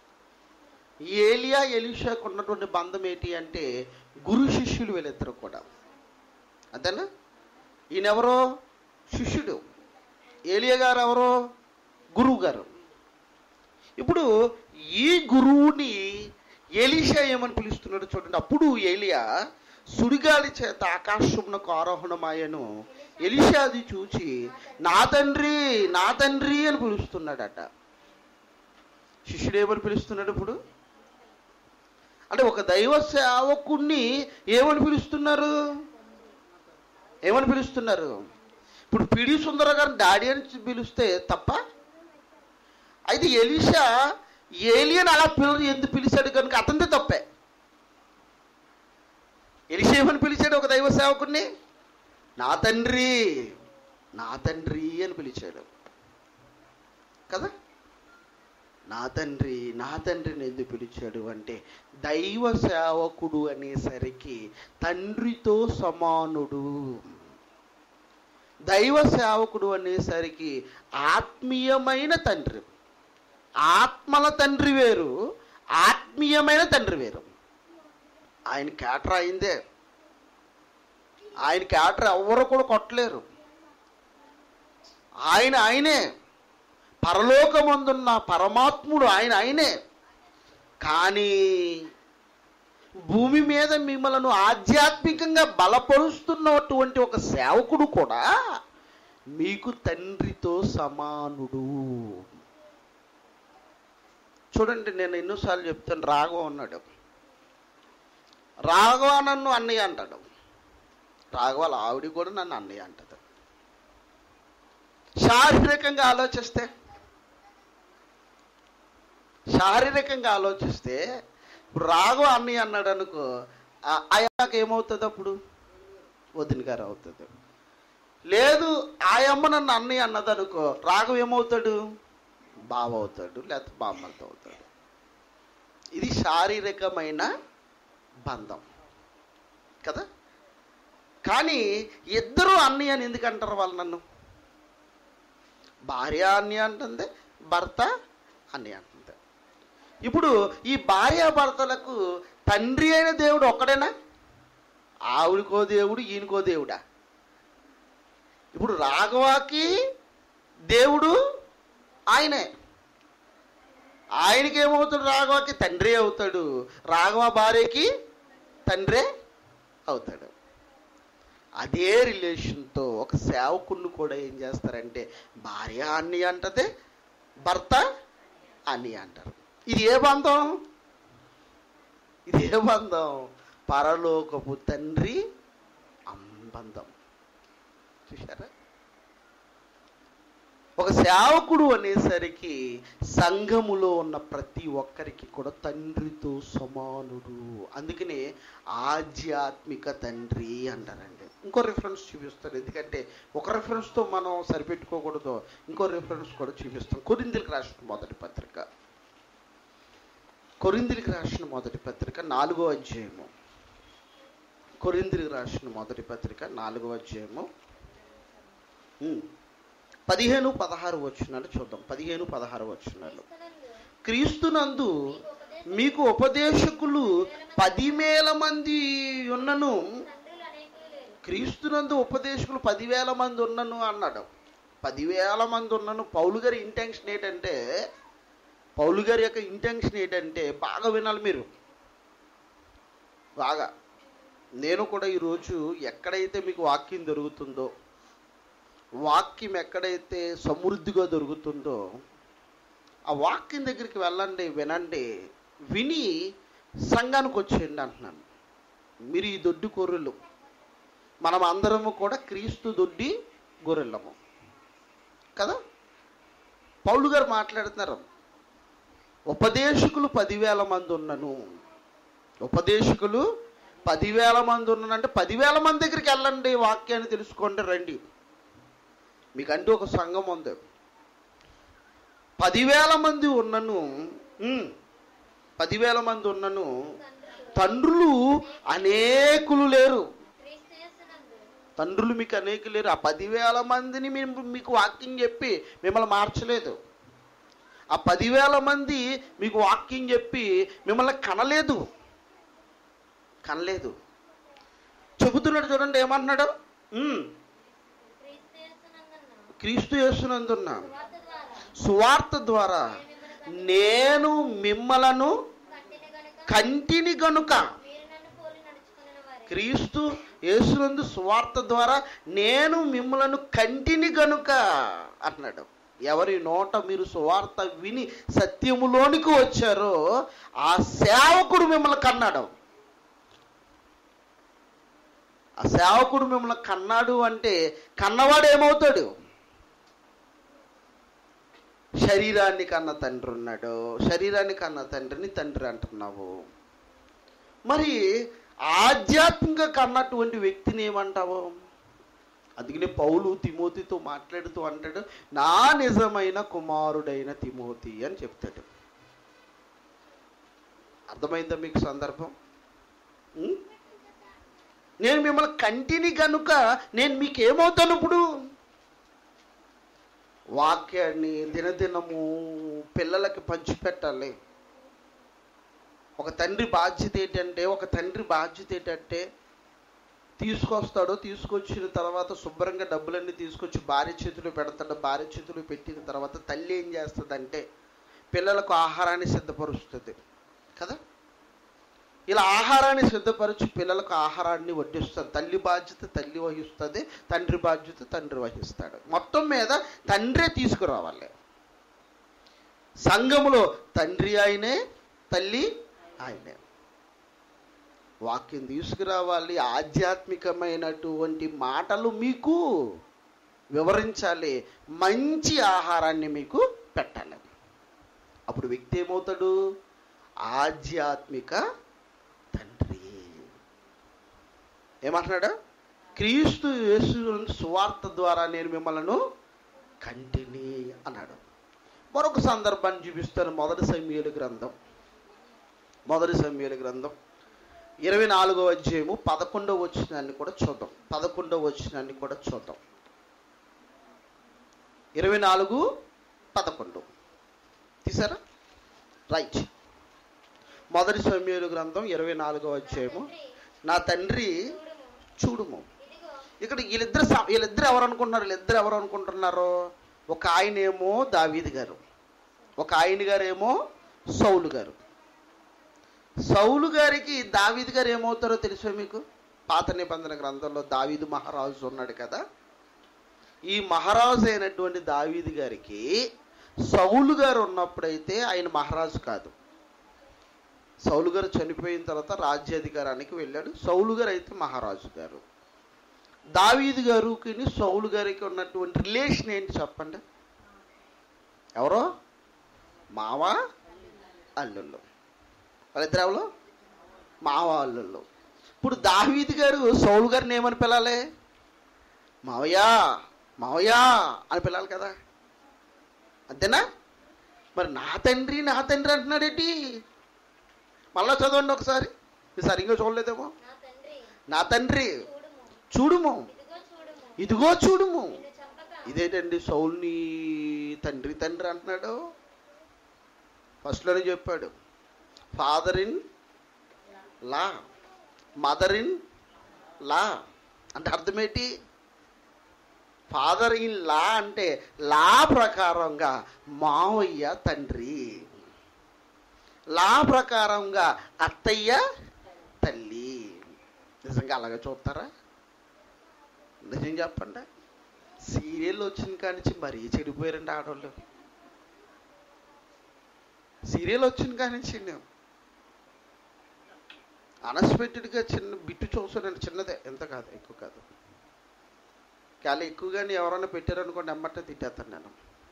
ఏలియా ఎలీషాకు ఉన్నటువంటి బంధం ఏంటి అంటే గురు శిష్యులు వీళ్ళిద్దరు కూడా అంతేనా ఈయనెవరో శిష్యుడు ఏలియా గారు ఎవరో గురువు గారు ఇప్పుడు ఈ గురువుని ఎలీషా ఏమని పిలుస్తున్నాడు చూడండి అప్పుడు ఏలియా సుడిగాలి చేత ఆకాశమునకు ఆరోహణమాయను ఎలీషా అది చూచి నా తండ్రి నా తండ్రి అని పిలుస్తున్నాడట శిష్యుడు ఏమని పిలుస్తున్నాడు ఇప్పుడు అంటే ఒక దైవ సేవకుణ్ణి ఏమని పిలుస్తున్నారు ఏమని పిలుస్తున్నారు ఇప్పుడు పిడి సుందర గారిని డాడీ అని పిలిస్తే తప్ప అయితే ఎలీషా ఏలియన్ అలా పిల్ల ఎందుకు పిలిచాడు కనుక అతనిదే తప్పే ఎలిషా ఏమని పిలిచాడు ఒక దైవ సేవకుణ్ణి నా తండ్రి నా తండ్రి అని పిలిచాడు కదా నా తండ్రి నా తండ్రిని ఎందుకు పిలిచాడు అంటే దైవ సేవకుడు అనేసరికి తండ్రితో సమానుడు దైవ సేవకుడు అనేసరికి ఆత్మీయమైన తండ్రి ఆత్మల తండ్రి వేరు ఆత్మీయమైన తండ్రి వేరు ఆయన క్యాటర్ అయిందే ఆయన క్యాటర్ ఎవరు కూడా కొట్టలేరు ఆయన ఆయనే పరలోకమందున్న పరమాత్ముడు ఆయన ఆయనే కానీ భూమి మీద మిమ్మలను ఆధ్యాత్మికంగా బలపరుస్తున్నటువంటి ఒక సేవకుడు కూడా మీకు తండ్రితో సమానుడు చూడండి నేను ఎన్నోసార్లు చెప్తాను రాఘవ అన్నాడు రాఘవ నన్ను అన్నయ్య అంటాడు రాఘవాల ఆవిడ కూడా నన్ను అన్నయ్య అంటది శారీరకంగా ఆలోచిస్తే శారీరకంగా ఆలోచిస్తే ఇప్పుడు రాఘవ అన్నయ్య అన్నాడు అనుకో ఆ- ఆయనకు ఏమవుతుంది అప్పుడు వదిన గారు అవుతుంది లేదు ఆయమ్మ నన్ను అన్నయ్య అన్నది అనుకో రాఘవ ఏమవుతాడు బావ అవుతాడు లేకపోతే బామ్మలతో అవుతాడు ఇది శారీరకమైన బంధం కదా కానీ ఇద్దరు అన్నయ్య అని ఎందుకు అంటారు వాళ్ళు నన్ను భార్య అన్నయ్య అంటుంది భర్త అన్నయ్య అంటుంది ఇప్పుడు ఈ భార్యాభర్తలకు తండ్రి అయిన దేవుడు ఒక్కడేనా ఆవిడకో దేవుడు ఈయనకో దేవుడా ఇప్పుడు రాఘవాకి దేవుడు ఆయనే ఆయనకి ఏమవుతాడు రాఘవకి తండ్రి అవుతాడు రాఘవ భార్యకి తండ్రే అవుతాడు అదే రిలేషన్తో ఒక సేవకుడిని కూడా ఏం చేస్తారంటే భార్య అన్ని అంటది భర్త అని అంటారు ఇది ఏ బంధం ఇది ఏ బంధం పరలోకపు తండ్రి అంబంధం చూశారా ఒక సేవకుడు అనేసరికి సంఘములో ఉన్న ప్రతి ఒక్కరికి కూడా తండ్రితో సమానుడు అందుకనే ఆధ్యాత్మిక తండ్రి అంటారండి ఇంకో రిఫరెన్స్ చూపిస్తారు ఎందుకంటే ఒక రెఫరెన్స్తో మనం సరిపెట్టుకోకూడదు ఇంకో రిఫరెన్స్ కూడా చూపిస్తాం కొరిందులకు రాసిన మొదటి పత్రిక కొరిందులకు రాసిన మొదటి పత్రిక నాలుగో అధ్యాయము కొరిందులకు రాసిన మొదటి పత్రిక నాలుగో అధ్యాయము ఉమ్. పదిహేను పదహారు వచ్చినాలు చూద్దాం పదిహేను పదహారు వచ్చినాలు క్రీస్తునందు క్రీస్తునందు మీకు మీకు ఉపదేశం ఉపదేశకులు పదివేల మంది ఉన్నను తండ్రులు అనేకులు లేరు క్రీస్తునందు ఉపదేశకులు పదివేల మంది ఉన్నను అన్నాడు పదివేల మంది ఉన్నను పౌలు గారి ఇంటెన్షన్ ఏంటంటే పౌలు గారి యొక్క ఇంటెన్షన్ ఏంటంటే బాగా వినాలి మీరు బాగా నేను కూడా ఈరోజు ఎక్కడైతే మీకు వాక్యం దొరుకుతుందో వాక్యం ఎక్కడైతే సమృద్ధిగా దొరుకుతుందో ఆ వాక్యం దగ్గరికి వెళ్ళండి వినండి విని సంఘానికి వచ్చేయండి అంటున్నాను మీరు ఈ దొడ్డి గొర్రెలు మనం అందరము కూడా క్రీస్తు దొడ్డి గొర్రెలము కదా పౌలు గారు మాట్లాడుతున్నారు ఉపదేశకులు పదివేల మంది ఉన్నను ఉపదేశకులు పదివేల మంది ఉన్నానంటే పదివేల మంది దగ్గరికి వెళ్ళండి వాక్యాన్ని తెలుసుకోండి రండి మీకంటూ ఒక సంఘం ఉంది పదివేల మంది ఉన్నను ఉమ్, పదివేల మంది ఉన్నను తండ్రులు తండ్రులు అనేకులు లేరు క్రీస్తు యేసునందు తండ్రులు మీకు అనేక లేరు ఆ పదివేల మందిని మేము మీకు వాక్యం చెప్పి మిమ్మల్ని మార్చలేదు ఆ పదివేల మంది మీకు వాక్యం చెప్పి మిమ్మల్ని కనలేదు కనలేదు చెబుతున్నాడు చూడండి ఏమంటున్నాడు ఉమ్, క్రీస్తు యేసునందున్న క్రీస్తు యేసునందున్న సువార్త ద్వారా సువార్త ద్వారా నేను మిమ్మలను కంటిన గనుక కంటిని గనుక మీరు నన్ను పోలి నడుచుకున్న వారే క్రీస్తు యేసునందు సువార్త ద్వారా నేను మిమ్మలను కంటిని గనుక అన్నాడు ఎవరి నోట మీరు సువార్త విని సత్యములోనికి వచ్చారో ఆ సేవకుడు మిమ్మల్ని కన్నాడు ఆ సేవకుడు మిమ్మల్ని కన్నాడు అంటే కన్నవాడు ఏమవుతాడు శరీరాన్ని కన్న తండ్రి ఉన్నాడు శరీరాన్ని కన్న తండ్రిని తండ్రి అంటున్నావు మరి ఆధ్యాత్మిక కన్నటువంటి వ్యక్తిని ఏమంటావు అందుకనే పౌలు తిమోతితో మాట్లాడుతూ అంటాడు నా నిజమైన కుమారుడైన తిమోతి అని చెప్తాడు అర్థమైందా మీకు సందర్భం ఉం? నేను మిమ్మల్ని కంటిని కనుక నేను మీకు ఏమవుతాను ఇప్పుడు వాక్యాన్ని దినదినము పిల్లలకి పంచిపెట్టాలి ఒక తండ్రి బాధ్యత ఏంటంటే ఒక తండ్రి బాధ్యత ఏంటంటే తీసుకొస్తాడు తీసుకొచ్చిన తర్వాత శుభ్రంగా డబ్బులన్నీ తీసుకొచ్చి భార్య చేతిలో పెడతాడు భార్య చేతిలో పెట్టిన తర్వాత తల్లి ఏం చేస్తుందంటే పిల్లలకు ఆహారాన్ని సిద్ధపరుస్తుంది కదా ఇలా ఆహారాన్ని సిద్ధపరిచి పిల్లలకు ఆహారాన్ని వడ్డిస్తుంది తల్లి బాధ్యత తల్లి వహిస్తుంది తండ్రి బాధ్యత తండ్రి వహిస్తాడు మొత్తం మీద తండ్రే తీసుకురావాలి సంఘములో తండ్రి ఆయనే తల్లి ఆయనే వాక్యం తీసుకురావాలి ఆధ్యాత్మికమైనటువంటి మాటలు మీకు వివరించాలి మంచి ఆహారాన్ని మీకు పెట్టాలి అప్పుడు వ్యక్తి ఏమవుతాడు ఆధ్యాత్మిక తండ్రి ఏమంటున్నాడు క్రీస్తు యేసు సువార్త ద్వారా నేను మిమ్మల్ని కంటిని అన్నాడు మరొక సందర్భాన్ని చూపిస్తాను మొదటి సమయాల గ్రంథం మొదటి సమయాల గ్రంథం ఇరవై నాలుగో అధ్యాయము పదకొండవ వచ్చినాన్ని కూడా చూద్దాం పదకొండవ వచ్చినాన్ని కూడా చూద్దాం ఇరవై నాలుగు పదకొండు తీసారా రైట్ మొదటి సమయాలు గ్రంథం ఇరవై నాలుగో అధ్యాయము నా తండ్రి చూడుము చూడుము ఇదిగో ఇక్కడ వీళ్ళిద్దరు స- వీళ్ళిద్దరు ఎవరు అనుకుంటున్నారు వీళ్ళిద్దరు ఎవరు అనుకుంటున్నారు ఒక ఆయన ఏమో దావీది గారు ఒక ఆయన గారు ఏమో సౌలు గారు సౌలు గారికి దావీది గారు ఏమవుతారో తెలుసా మీకు పాత నిబంధన గ్రంథంలో దావీదు మహారాజు ఉన్నాడు కదా ఈ మహారాజు అయినటువంటి దావీదు గారికి సౌలు గారు ఉన్నప్పుడైతే ఆయన మహారాజు కాదు సౌలు గారు చనిపోయిన తర్వాత రాజ్యాధికారానికి వెళ్ళాడు సౌలు గారు అయితే మహారాజు గారు దావీదు గారికి సౌలు గారికి ఉన్నటువంటి రిలేషన్ ఏంటి చెప్పండి ఎవరో మావా అల్లుళ్ళు వాళ్ళిద్దరు ఎవరు మావ అల్లుళ్ళు ఇప్పుడు దావీదు గారు సౌలు గారిని ఏమని పిలాలి మావయ్య మావయ్య అని పిలాలి కదా అంతేనా మరి నా తండ్రి నా తండ్రి అంటున్నాడేంటి మళ్ళా చదవండి ఒకసారి మీరు సరిగ్గా చూడలేదేమో నా తండ్రి నా తండ్రి చూడుము చూడుము ఇదిగో చూడుము ఇదిగో చూడుము నిన్ను చంపక ఇదేంటండి సౌల్ని తండ్రి తండ్రి అంటున్నాడు ఫస్ట్లోనే చెప్పాడు father in law mother in law అంటే అర్థమేంటి ఫాదర్ ఇన్ లా అంటే లా ప్రకారంగా మావయ్య తండ్రి లా ప్రకారంగా అత్తయ్య తల్లి నిజంగా అలాగే చూస్తారా నిజం చెప్పండి సీరియల్ వచ్చిన కానించి మరీ చెడిపోయారండి ఆడవాళ్ళు సీరియల్ వచ్చిన కానించి నేను అన్ఎక్స్పెక్టెడ్గా చిన్న బిట్టు చూసానండి చిన్నదే ఎంత కాదు ఎక్కువ కాదు చాలా ఎక్కువగానే ఎవరైనా పెట్టారనుకోండి అమ్మటే తిట్టేస్తాను నేను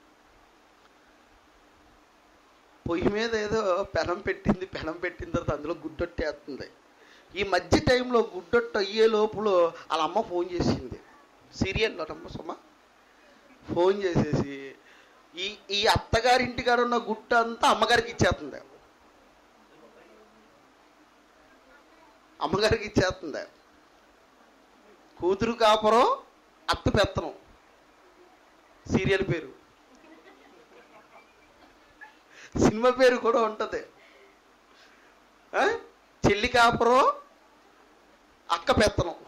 పొయ్యి మీద ఏదో పెనం పెట్టింది పెనం పెట్టిన తర్వాత అందులో గుడ్డొట్టేస్తుంది ఈ మధ్య టైంలో గుడ్డొట్టు అయ్యే లోపల వాళ్ళ అమ్మ ఫోన్ చేసింది సీరియల్లో అమ్మ సుమ ఫోన్ చేసేసి ఈ ఈ అత్తగారింటి కాడ ఉన్న గుట్ట అంతా అమ్మగారికి ఇచ్చేస్తుంది అమ్మగారికి ఇచ్చేస్తుంది కూతురు కాపురం అత్త పెత్తనం సీరియల్ పేరు సినిమా పేరు కూడా ఉంటుంది ఆ? చెల్లి కాపురం అక్క పెత్తనం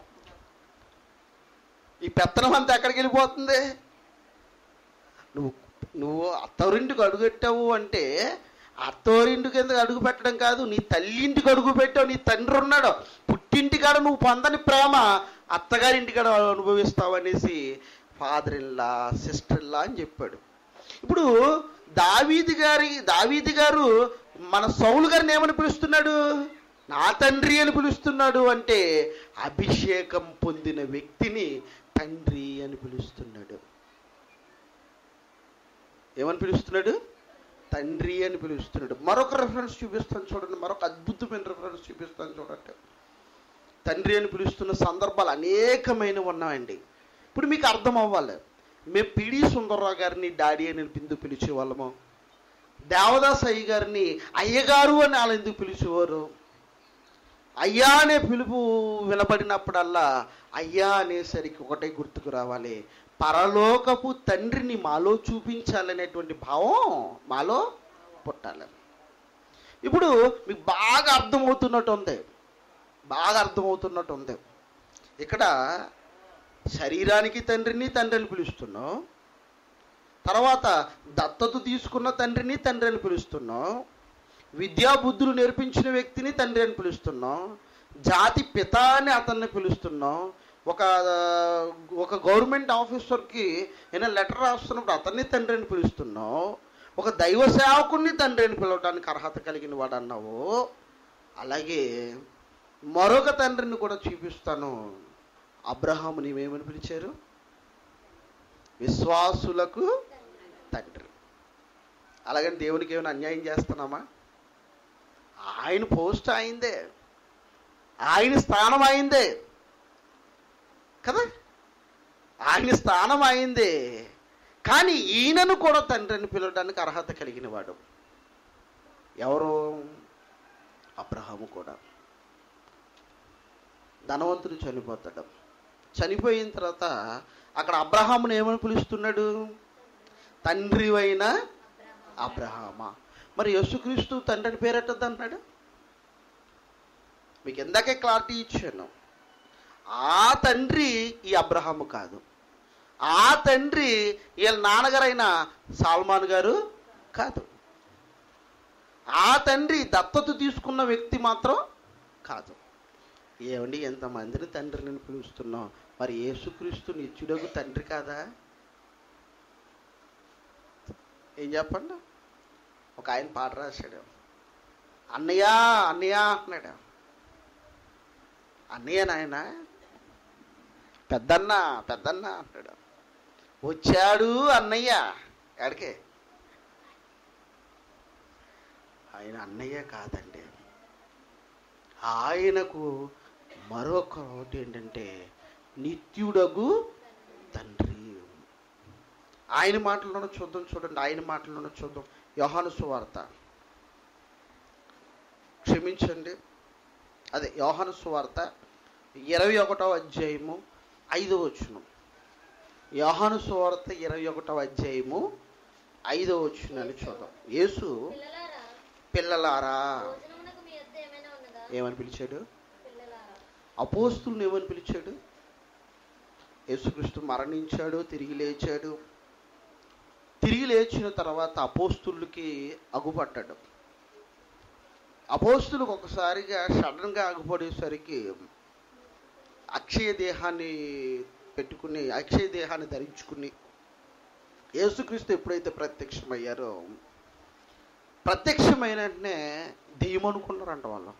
ఈ పెత్తనం అంతా ఎక్కడికి వెళ్ళిపోతుంది నువ్వు నువ్వు అత్తవారింటికి అడుగెట్టావు అంటే అత్తవారింటికి ఎందుకు అడుగు పెట్టడం కాదు నీ తల్లింటికి అడుగు పెట్టావు నీ తండ్రి ఉన్నాడు పుట్టింటికాడ నువ్వు పొందని ప్రేమ అత్తగారింటికాడ అనుభవిస్తావు అనేసి ఫాదర్ ఇల్లా సిస్టర్ ఇల్లా అని చెప్పాడు ఇప్పుడు దావీది గారి దావీది గారు మన సౌలు గారిని ఏమని పిలుస్తున్నాడు నా తండ్రి అని పిలుస్తున్నాడు అంటే అభిషేకం పొందిన వ్యక్తిని తండ్రి అని పిలుస్తున్నాడు ఏమని పిలుస్తున్నాడు తండ్రి అని పిలుస్తున్నాడు మరొక రెఫరెన్స్ చూపిస్తాను చూడండి మరొక అద్భుతమైన రెఫరెన్స్ చూపిస్తాను చూడండి తండ్రి అని పిలుస్తున్న సందర్భాలు అనేకమైన ఉన్నాయండి ఇప్పుడు మీకు అర్థం అవ్వాలి మేము పిడి సుందర్రావు గారిని డాడీ అని బిందు పిలిచేవాళ్ళము దేవదాస్ అయ్య గారిని అయ్యగారు అని వాళ్ళు ఎందుకు పిలిచేవారు అయ్యా అనే పిలుపు వినబడినప్పుడల్లా అయ్యా అనేసరికి ఒకటే గుర్తుకు రావాలి పరలోకపు తండ్రిని మాలో చూపించాలనేటువంటి భావం మాలో పుట్టాలి ఇప్పుడు మీకు బాగా అర్థమవుతున్నట్టు ఉంది బాగా అర్థమవుతున్నట్టు ఉంది ఇక్కడ శరీరానికి తండ్రిని తండ్రిని పిలుస్తున్నాం తర్వాత దత్తత తీసుకున్న తండ్రిని తండ్రి అని పిలుస్తున్నాం విద్యా బుద్ధులు నేర్పించిన వ్యక్తిని తండ్రి అని పిలుస్తున్నాం జాతి పిత అని అతన్ని పిలుస్తున్నాం ఒక ఒక గవర్నమెంట్ ఆఫీసర్కి ఏదైనా లెటర్ రాస్తున్నప్పుడు అతన్ని తండ్రి అని పిలుస్తున్నాం ఒక దైవ సేవకుడిని తండ్రి అని పిలవడానికి అర్హత కలిగిన వాడు అన్నావు అలాగే మరొక తండ్రిని కూడా చూపిస్తాను అబ్రహాము నీవేమని పిలిచారు విశ్వాసులకు తండ్రి అలాగని దేవునికి ఏమైనా అన్యాయం చేస్తున్నామా ఆయన పోస్ట్ అయిందే ఆయన స్థానం అయిందే కదా ఆయన స్థానం అయిందే కానీ ఈయనను కూడా తండ్రి అని పిలవడానికి అర్హత కలిగిన వాడు ఎవరు అబ్రహాము కూడా ధనవంతుడు చనిపోతాడు చనిపోయిన తర్వాత అక్కడ అబ్రహామును ఏమని పిలుస్తున్నాడు తండ్రి అయిన అబ్రహామా మరి యేసుక్రీస్తు తండ్రి అని పేరెట్టద్దు అన్నాడు మీకు ఇందాకే క్లారిటీ ఇచ్చాను ఆ తండ్రి ఈ అబ్రహాము కాదు ఆ తండ్రి వీళ్ళ నాన్నగారైన సాల్మాన్ గారు కాదు ఆ తండ్రి దత్తత తీసుకున్న వ్యక్తి మాత్రం కాదు ఏమండి ఎంతమందిని తండ్రిని పిలుస్తున్నాం మరి యేసుక్రీస్తు నిత్యుడకు తండ్రి కాదా ఏం చెప్పండి ఒక ఆయన పాట రాశాడు అన్నయ్య అన్నయ్య అంటున్నాడు అన్నయ్య నాయన పెద్దన్న పెద్దన్న అంటాడు వచ్చాడు అన్నయ్య ఎక్కడికి ఆయన అన్నయ్య కాదండి ఆయనకు మరొక ఒకటి ఏంటంటే నిత్యుడగు తండ్రి ఆయన మాటల్లోనే చూద్దాం చూడండి ఆయన మాటల్లోనే చూద్దాం యోహాను సువార్త క్షమించండి అదే యోహాను సువార్త ఇరవై ఒకటో అధ్యాయము ఐదో వచనం యోహాను సువార్త ఇరవై ఒకటో అధ్యాయము ఐదో వచనాన్ని చూద్దాం యేసు పిల్లలారా పిల్లలారా భోజనమునకు మీ యొద్ద ఏమైనా ఉన్నదా ఏమని పిలిచాడు పిల్లలారా అపోస్తులను ఏమని పిలిచాడు యేసుక్రీస్తు మరణించాడు తిరిగి లేచాడు తిరిగి లేచిన తర్వాత అపోస్తులకి అగుపడ్డాడు అపోస్తులకు ఒకసారిగా సడన్గా అగుపడేసరికి అక్షయ దేహాన్ని పెట్టుకుని అక్షయ దేహాన్ని ధరించుకుని యేసుక్రీస్తు ఎప్పుడైతే ప్రత్యక్షమయ్యారో ప్రత్యక్షమైన వెంటనే దెయ్యం అనుకున్నారంట వాళ్ళు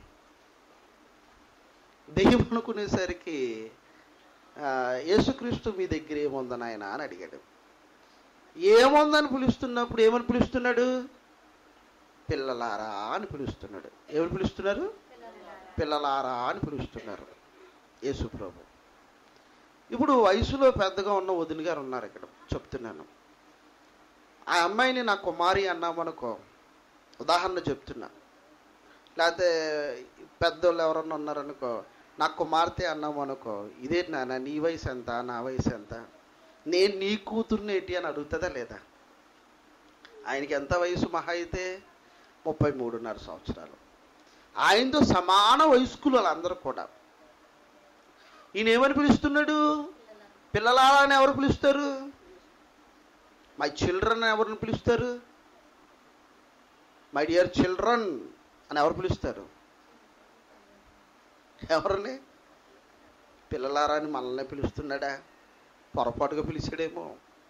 దెయ్యం అనుకునేసరికి ఆ, యేసుక్రీస్తు మీ దగ్గర ఏముందని ఆయన అని అడిగాడు ఏముందని పిలుస్తున్నప్పుడు ఏమని పిలుస్తున్నాడు పిల్లలారా అని పిలుస్తున్నాడు ఏమని పిలుస్తున్నారు పిల్లలారా అని పిలుస్తున్నారు యేసు ప్రభు ఇప్పుడు వయసులో పెద్దగా ఉన్న వదిన గారు ఉన్నారు ఇక్కడ చెప్తున్నాను ఆ అమ్మాయిని నా కుమారి అన్నామనుకో ఉదాహరణ చెప్తున్నా లేకపోతే పెద్దోళ్ళు ఎవరన్నా ఉన్నారనుకో నా కుమార్తె అన్నాము అనుకో ఇదే నాన్న నీ వయసు ఎంత నా వయసు ఎంత నేను నీ కూతుర్ని ఏంటి అని అడుగుతుందా లేదా ఆయనకి ఎంత వయసు మహా అయితే ముప్పై మూడున్నర సంవత్సరాలు ఆయనతో సమాన వయస్కులు వాళ్ళందరూ కూడా ఈయన ఏమని పిలుస్తున్నాడు పిల్లలారా అని ఎవరు పిలుస్తారు మై చిల్డ్రన్ అని ఎవరిని పిలుస్తారు మై డియర్ చిల్డ్రన్ అని ఎవరు పిలుస్తారు ఎవరిని పిల్లలారా అని మనల్ని పిలుస్తున్నాడా పొరపాటుగా పిలిచాడేమో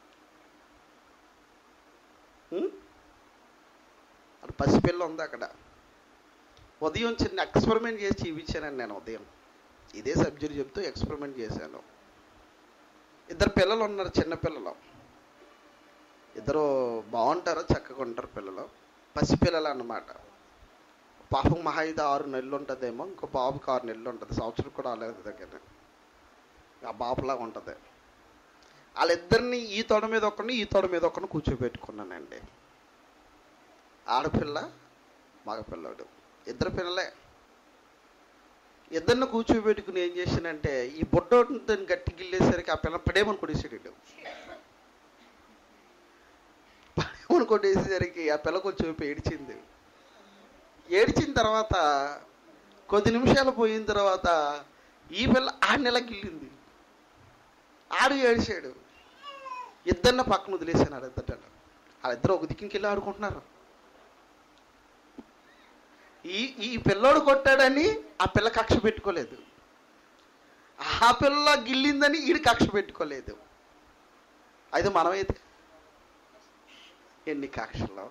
ఉం? అది పసిపిల్ల ఉంది అక్కడ ఉదయం చిన్న ఎక్స్పెరిమెంట్ చేసి చూపించానండి నేను ఉదయం ఇదే సబ్జెక్ట్ చెప్తూ ఎక్స్పెరిమెంట్ చేశాను ఇద్దరు పిల్లలు ఉన్నారు చిన్న పిల్లలు ఇద్దరు బాగుంటారు చక్కగా ఉంటారు పిల్లలు పసిపిల్లలు అన్నమాట పాపం మహా అయితే ఆరు నెలలు ఉంటుందేమో ఇంకో బాబుకి ఆరు నెలలు ఉంటుంది సంవత్సరం కూడా రాలేదు దగ్గర ఆ బాబులాగా ఉంటుంది వాళ్ళిద్దరిని ఈ తొడ మీద ఒకరిని ఈ తొడ మీద ఒకరిని కూర్చోబెట్టుకున్నానండి ఆడపిల్ల మగపిల్లడు ఇద్దరు పిల్లలే ఇద్దరిని కూర్చోబెట్టుకుని ఏం చేశానంటే ఈ బుడ్డోని గట్టి గిల్లేసరికి ఆ పిల్ల పడేమని కొట్టేసాడు పడేమని కొట్టేసేసరికి ఆ పిల్ల కొంచెం ఏడిచింది ఏడ్చిన తర్వాత కొద్ది నిమిషాలు పోయిన తర్వాత ఈ పిల్ల ఆ నెల గిల్లింది ఆడు ఏడిచాడు ఇద్దరిని పక్కన వదిలేసాను ఆడిద్దరు వాళ్ళిద్దరు ఒక దిక్కుకి వెళ్ళి ఆడుకుంటున్నారు ఈ ఈ పిల్లోడు కొట్టాడని ఆ పిల్ల కక్ష పెట్టుకోలేదు ఆ పిల్ల గిల్లిందని ఈడు కక్ష పెట్టుకోలేదు అయితే మనమైతే ఎన్ని కక్షలు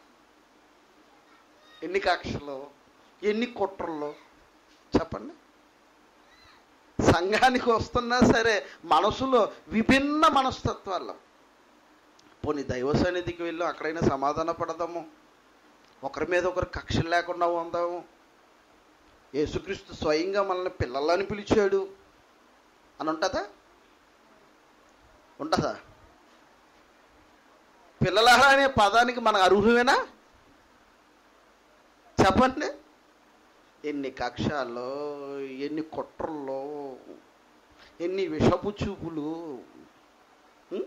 ఎన్ని కక్షలు ఎన్ని కుట్రలు చెప్పండి సంఘానికి వస్తున్నా సరే మనసులో విభిన్న మనస్తత్వాలు పోనీ దైవ సన్నిధికి వెళ్ళి అక్కడైనా సమాధాన పడదాము ఒకరి మీద ఒకరు కక్షలు లేకుండా ఉందాము యేసుక్రీస్తు స్వయంగా మనల్ని పిల్లలని పిలిచాడు అని ఉంటుందా ఉంటుందా పిల్లలారా అనే పదానికి మన అర్హుమేనా చెప్పండి ఎన్ని కక్షాల్లో ఎన్ని కుట్రల్లో ఎన్ని విషపు చూపులు ఉం?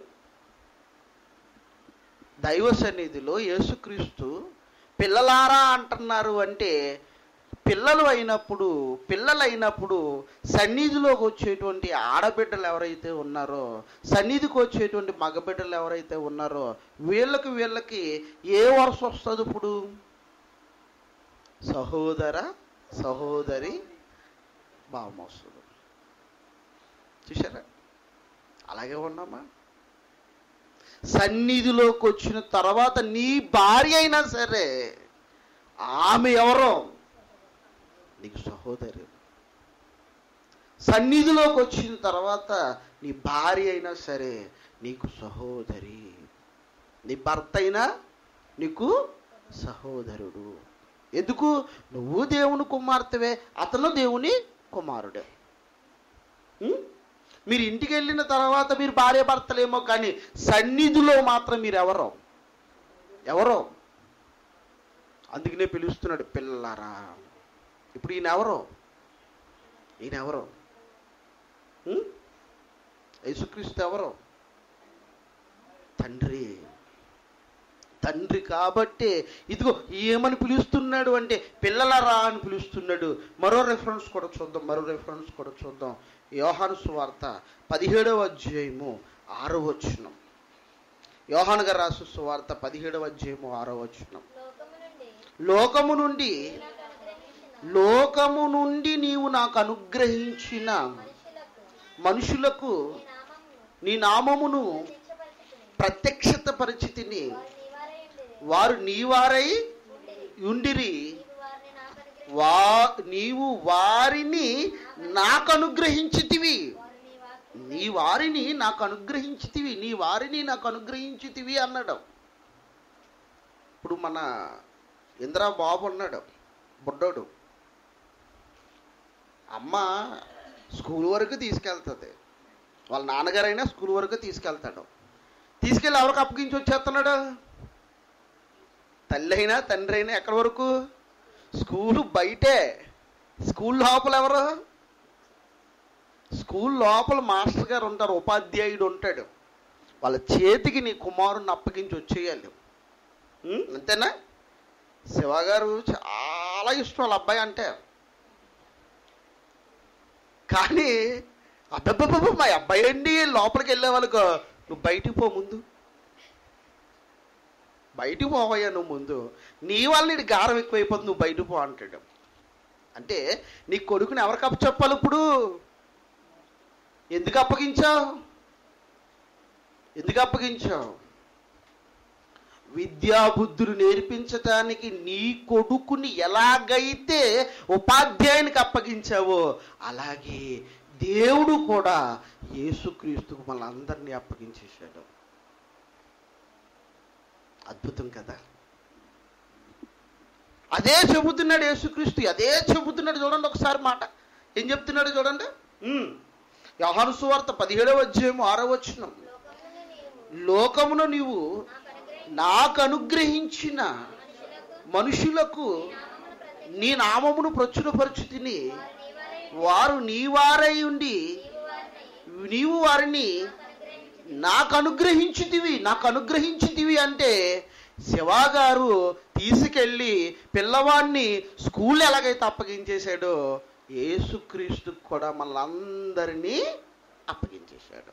దైవ సన్నిధిలో యేసుక్రీస్తు పిల్లలారా అంటున్నారు అంటే పిల్లలు అయినప్పుడు పిల్లలు అయినప్పుడు సన్నిధిలోకి వచ్చేటువంటి ఆడబిడ్డలు ఎవరైతే ఉన్నారో సన్నిధికి వచ్చేటువంటి మగబిడ్డలు ఎవరైతే ఉన్నారో వీళ్ళకి వీళ్ళకి ఏ వరుస వస్తుంది ఇప్పుడు సహోదర సహోదరి భావం వస్తుంది చూసారా అలాగే ఉన్నామా సన్నిధిలోకి వచ్చిన తర్వాత నీ భార్య అయినా సరే ఆమె ఎవరో నీకు సహోదరి సన్నిధిలోకి వచ్చిన తర్వాత నీ భార్య అయినా సరే నీకు సహోదరి నీ భర్త అయినా నీకు సహోదరుడు ఎందుకు నువ్వు దేవుని కుమార్తెవే అతను దేవుని కుమారుడే ఉం? మీరు ఇంటికి వెళ్ళిన తర్వాత మీరు భార్య భర్తలేమో కానీ సన్నిధిలో మాత్రం మీరు ఎవరో ఎవరో అందుకనే పిలుస్తున్నాడు పిల్లలారా ఇప్పుడు ఈయన ఎవరో ఈయన ఎవరో ఉం? యేసుక్రీస్తు ఎవరో తండ్రి తండ్రి కాబట్టి ఇదిగో ఏమని పిలుస్తున్నాడు అంటే పిల్లలరా అని పిలుస్తున్నాడు మరో రెఫరెన్స్ కూడా చూద్దాం మరో రెఫరెన్స్ కూడా చూద్దాం యోహాను సువార్త పదిహేడవ అధ్యాయము ఆరో వచనం యోహాను గారు రాసు సువార్త పదిహేడవ అధ్యాయము ఆరో వచనం లోకము నుండి లోకము నుండి నాకు అనుగ్రహించిన లోకము నుండి నీవు నాకు అనుగ్రహించిన మనుషులకు మనుషులకు నీ నీ నామమును నామమును ప్రత్యక్షపరచుకుని ప్రత్యక్షత పరిచితిని వారు నీవారై వారు నీవారై ఉండేది. ఉండిరి. ఉండిరి నీవు వారిని నాకు అనుగ్రహించి వా నీవు వారిని నాకు అనుగ్రహించితివి వారు నీ వాక్కు నీ వారిని నాకు అనుగ్రహించితివి నీ వారిని నాకు అనుగ్రహించితివి అన్నాడు ఇప్పుడు మన ఇందిరా బాబు ఉన్నాడు బుడ్డోడు అమ్మ స్కూల్ వరకు తీసుకెళ్తుంది వాళ్ళ నాన్నగారైనా స్కూల్ వరకు తీసుకెళ్తాడు తీసుకెళ్ళి ఎవరికి అప్పగించి వచ్చేస్తున్నాడు తల్లి అయినా తండ్రి అయినా ఎక్కడి వరకు స్కూలు బయటే స్కూల్ లోపల ఎవరు స్కూల్ లోపల మాస్టర్ గారు ఉంటారు ఉపాధ్యాయుడు ఉంటాడు వాళ్ళ చేతికి నీ కుమారుని అప్పగించి వచ్చేయాలి ఉం? అంతేనా శివ గారు చాలా ఇష్టం వాళ్ళ అబ్బాయి అంటే కానీ అబ్బబ్బబ్బ మా అబ్బాయి అండి లోపలికి వెళ్ళే వాళ్ళకు నువ్వు బయటికి పో ముందు బయటికి పోవయ్యా నువ్వు ముందు నీ వల్ల నీకు గారం ఎక్కువైపోతుంది నువ్వు బయటకు పో అంటాడు అంటే నీ కొడుకుని ఎవరికి అప్పచెప్పాలి ఇప్పుడు ఎందుకు అప్పగించావు ఎందుకు అప్పగించావు విద్యాబుద్ధులు నేర్పించటానికి నీ కొడుకుని ఎలాగైతే ఉపాధ్యాయునికి అప్పగించావో అలాగే దేవుడు కూడా యేసుక్రీస్తుకు మనందరినీ అప్పగించేశాడు అద్భుతం కదా అదే చెబుతున్నాడు యేసుక్రీస్తు అదే చెబుతున్నాడు చూడండి ఒకసారి మాట ఏం చెప్తున్నాడు చూడండి ఉమ్. యోహాను సువార్త పదిహేడవ అధ్యాయం ఆరో వచనం లోకమును నీవు లోకమును నీవు నాకు నాకు అనుగ్రహించిన అనుగ్రహించిన మనుషులకు మనుషులకు నామమును ప్రత్యక్ష నీ నామమును ప్రచురపరుచుతిని వారు వారు నీవారై నీవారై ఉండి నీవు వారిని నీవు వారిని అనుగ్రహించి నాకు అనుగ్రహించితివి నాకు అనుగ్రహించితివి అంటే శివా గారు తీసుకెళ్ళి పిల్లవాడిని స్కూల్ ఎలాగైతే అప్పగించేశాడో యేసుక్రీస్తుకు కూడా మనందరినీ అప్పగించేశాడు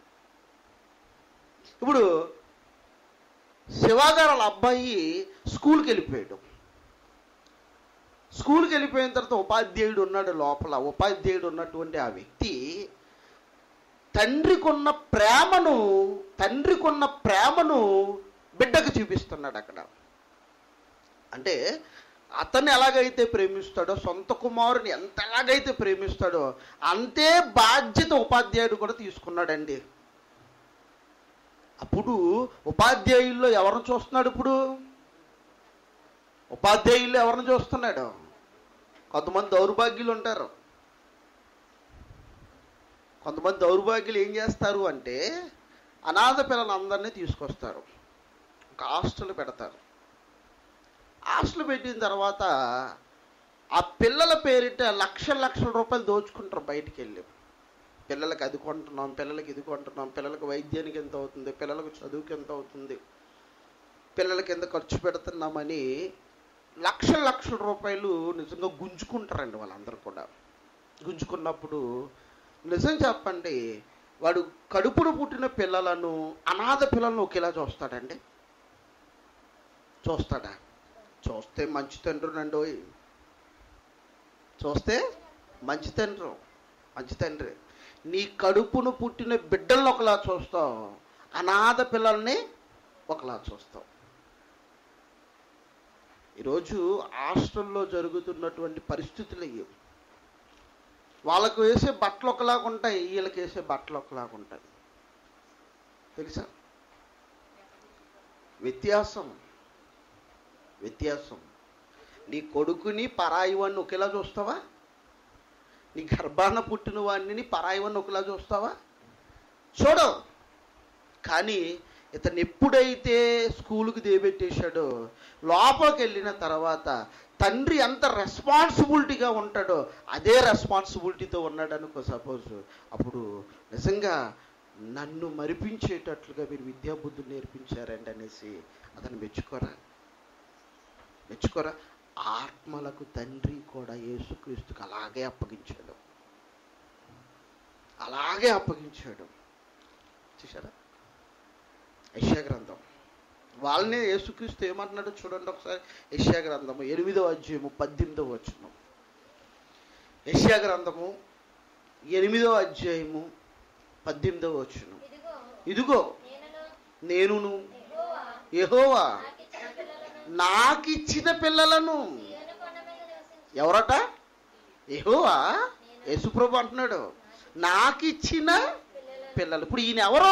ఇప్పుడు శివా గారు వాళ్ళ అబ్బాయి స్కూల్కి వెళ్ళిపోయాడు స్కూల్కి వెళ్ళిపోయిన తర్వాత ఉపాధ్యాయుడు ఉన్నాడు లోపల ఉపాధ్యాయుడు ఉన్నటువంటి ఆ వ్యక్తి తండ్రికున్న ప్రేమను తండ్రికున్న ప్రేమను బిడ్డకు చూపిస్తున్నాడు అక్కడ అంటే అతన్ని ఎలాగైతే ప్రేమిస్తాడో సొంత కుమారుని ఎంత ఎలాగైతే ప్రేమిస్తాడో అంతే బాధ్యత ఉపాధ్యాయుడు కూడా తీసుకున్నాడండి అప్పుడు ఉపాధ్యాయుల్లో ఎవరిని చూస్తున్నాడు ఇప్పుడు ఉపాధ్యాయుల్లో ఎవరిని చూస్తున్నాడు కొంతమంది దౌర్భాగ్యులు ఉంటారు కొంతమంది దౌర్భాగ్యులు ఏం చేస్తారు అంటే అనాథ పిల్లలందరినీ తీసుకొస్తారు ఒక హాస్టల్ పెడతారు హాస్టల్ పెట్టిన తర్వాత ఆ పిల్లల పేరిట లక్షల లక్షల రూపాయలు దోచుకుంటారు బయటికి వెళ్ళి పిల్లలకి అది కొంటున్నాం పిల్లలకి ఇది కొంటున్నాం పిల్లలకి వైద్యానికి ఎంత అవుతుంది పిల్లలకు చదువుకి ఎంత అవుతుంది పిల్లలకి ఎంత ఖర్చు పెడుతున్నామని లక్షల లక్షల రూపాయలు నిజంగా గుంజుకుంటారండి వాళ్ళందరూ కూడా గుంజుకున్నప్పుడు నిజం చెప్పండి వాడు కడుపును పుట్టిన పిల్లలను అనాథ పిల్లలను ఒకేలా చూస్తాడండి చూస్తాడా చూస్తే మంచి తండ్రినండోయ్ చూస్తే మంచి తండ్రి మంచి తండ్రి నీ కడుపును పుట్టిన బిడ్డలను ఒకలా చూస్తావు అనాథ పిల్లల్ని ఒకలా చూస్తావు ఈరోజు హాస్టల్లో జరుగుతున్నటువంటి పరిస్థితులు ఇవి వాళ్ళకు వేసే బట్టలు ఒకలాగా ఉంటాయి వీళ్ళకి వేసే బట్టలు ఒకలాగా ఉంటాయి తెలుసా వ్యత్యాసం వ్యత్యాసం నీ కొడుకుని పరాయి వాడిని ఒకేలా చూస్తావా నీ గర్భాన పుట్టిన వాడిని పరాయి వాడిని ఒకలా చూస్తావా చూడవు కానీ ఇతను ఎప్పుడైతే స్కూల్కి దేబెట్టేశాడో లోపలికి వెళ్ళిన తర్వాత తండ్రి ఎంత రెస్పాన్సిబిలిటీగా ఉంటాడో అదే రెస్పాన్సిబిలిటీతో ఉన్నాడు అనుకో సపోజ్ అప్పుడు నిజంగా నన్ను మరిపించేటట్లుగా మీరు విద్యాబుద్ధులు నేర్పించారండి అనేసి అతను మెచ్చుకోరా మెచ్చుకోరా ఆత్మలకు తండ్రి కూడా యేసుక్రీస్తుకు అలాగే అప్పగించాడు అలాగే అప్పగించాడు చూసారా యశ్యా గ్రంథం వాళ్ళనే యేసుక్రీస్తు ఏమంటున్నాడో చూడండి ఒకసారి యశ్యా గ్రంథము ఎనిమిదో అధ్యాయము పద్దెనిమిదో వచనం యశ్యా గ్రంథము ఎనిమిదో అధ్యాయము పద్దెనిమిదో వచనం ఇదిగో ఇదిగో నేనును నేనును యెహోవా యెహోవా నాకిచ్చిన పిల్లలను నాకిచ్చిన పిల్లలను సీయోను కొండ మీద నివసించు ఎవరట యెహోవా యేసుప్రభు అంటున్నాడు నాకిచ్చిన పిల్లలను పిల్లలు ఇప్పుడు ఈయన ఎవరు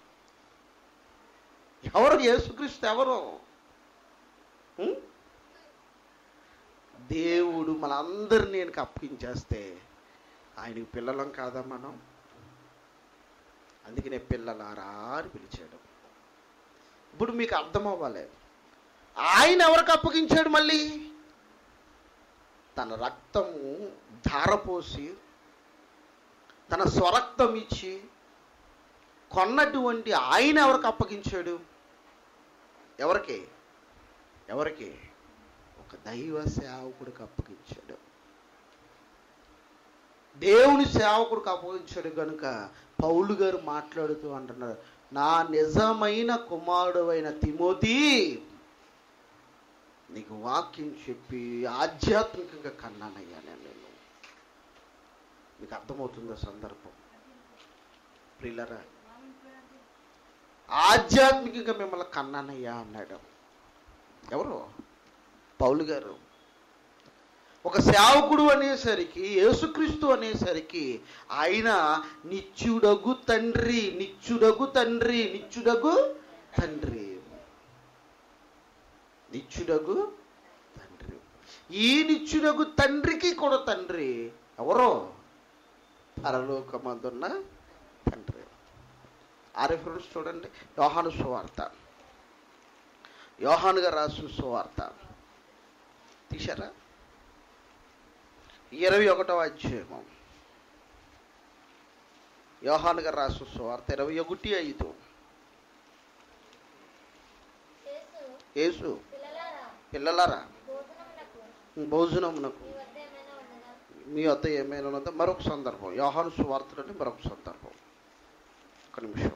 ఎవరు యేసుక్రీస్తు ఎవరు ఉం? దేవుడు మనందరినీ ఆయనకి అప్పగించేస్తే ఆయనకి పిల్లలం కాదా మనం అందుకనే పిల్లలారా అని పిలిచాడు ఇప్పుడు మీకు అర్థం అవ్వాలి ఆయన ఎవరికి అప్పగించాడు మళ్ళీ తన రక్తము ధారపోసి తన స్వరక్తం ఇచ్చి కొన్నటువంటి ఆయన ఎవరికి అప్పగించాడు ఎవరికి ఎవరికి ఒక దైవ సేవకుడికి అప్పగించాడు దేవుని సేవకుడికి అప్పగించాడు కనుక పౌలు గారు మాట్లాడుతూ అంటున్నారు నా నిజమైన కుమారుడు అయిన తిమోతి నీకు వాక్యం చెప్పి ఆధ్యాత్మికంగా కన్నానయ్యా నేను నిన్ను మీకు అర్థమవుతుందో సందర్భం ప్రిల్లరా ఆధ్యాత్మికంగా మిమ్మల్ని కన్నానయ్యా అన్నాడు ఎవరు పౌలు గారు ఒక సేవకుడు అనేసరికి యేసుక్రీస్తు అనేసరికి ఆయన నిత్యుడగు తండ్రి నిత్యుడగు తండ్రి నిత్యుడగు తండ్రి నిత్యుడగు తండ్రి ఈ నిత్యుడగు తండ్రికి కూడా తండ్రి ఎవరో పరలోకమందున్న తండ్రి ఆ రిఫరెన్స్ చూడండి యోహాను సువార్త యోహాను గారు రాసిన సువార్త తీశారా ఇరవై ఒకటవ అధ్యాయము యోహాను గారు రాసిన సువార్త ఇరవై ఒకటి ఐదు యేసు యేసు పిల్లలారా పిల్లలారా భోజనమునకు భోజనమునకు మీ వద్ద ఏమైనా ఉన్నదా మీ వద్ద ఏమైనా ఉన్నదో మరొక సందర్భం యోహాను సువార్తలోని మరొక సందర్భం ఒక నిమిషం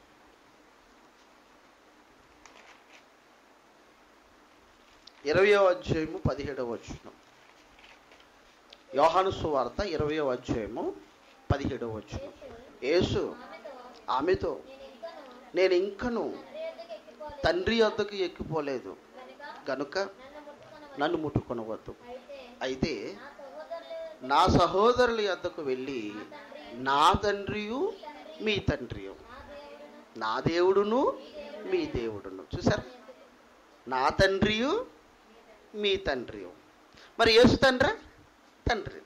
ఇరవయో అధ్యాయము పదిహేడవ వచనం యోహాను సువార్త ఇరవయో అధ్యాయము పదిహేడవ వచనం యేసు యేసు ఆమెతో ఆమెతో నేను ఇంకను నేను ఇంకను తండ్రి యొద్దకు ఎక్కిపోలేదు తండ్రి వద్దకు ఎక్కిపోలేదు కనుక గనుక నన్ను ముట్టుకొనవద్దు నన్ను ముట్టుకొనవద్దు అయితే అయితే నా సహోదరులు నా సహోదరుల యొద్దకు వెళ్ళి నా తండ్రి నా తండ్రియు మీ తండ్రియు నా దేవుడును నా దేవుడును మీ దేవుడును చూసారు నా తండ్రియు మీ తండ్రియు మరి యేసు తండ్రి తండ్రి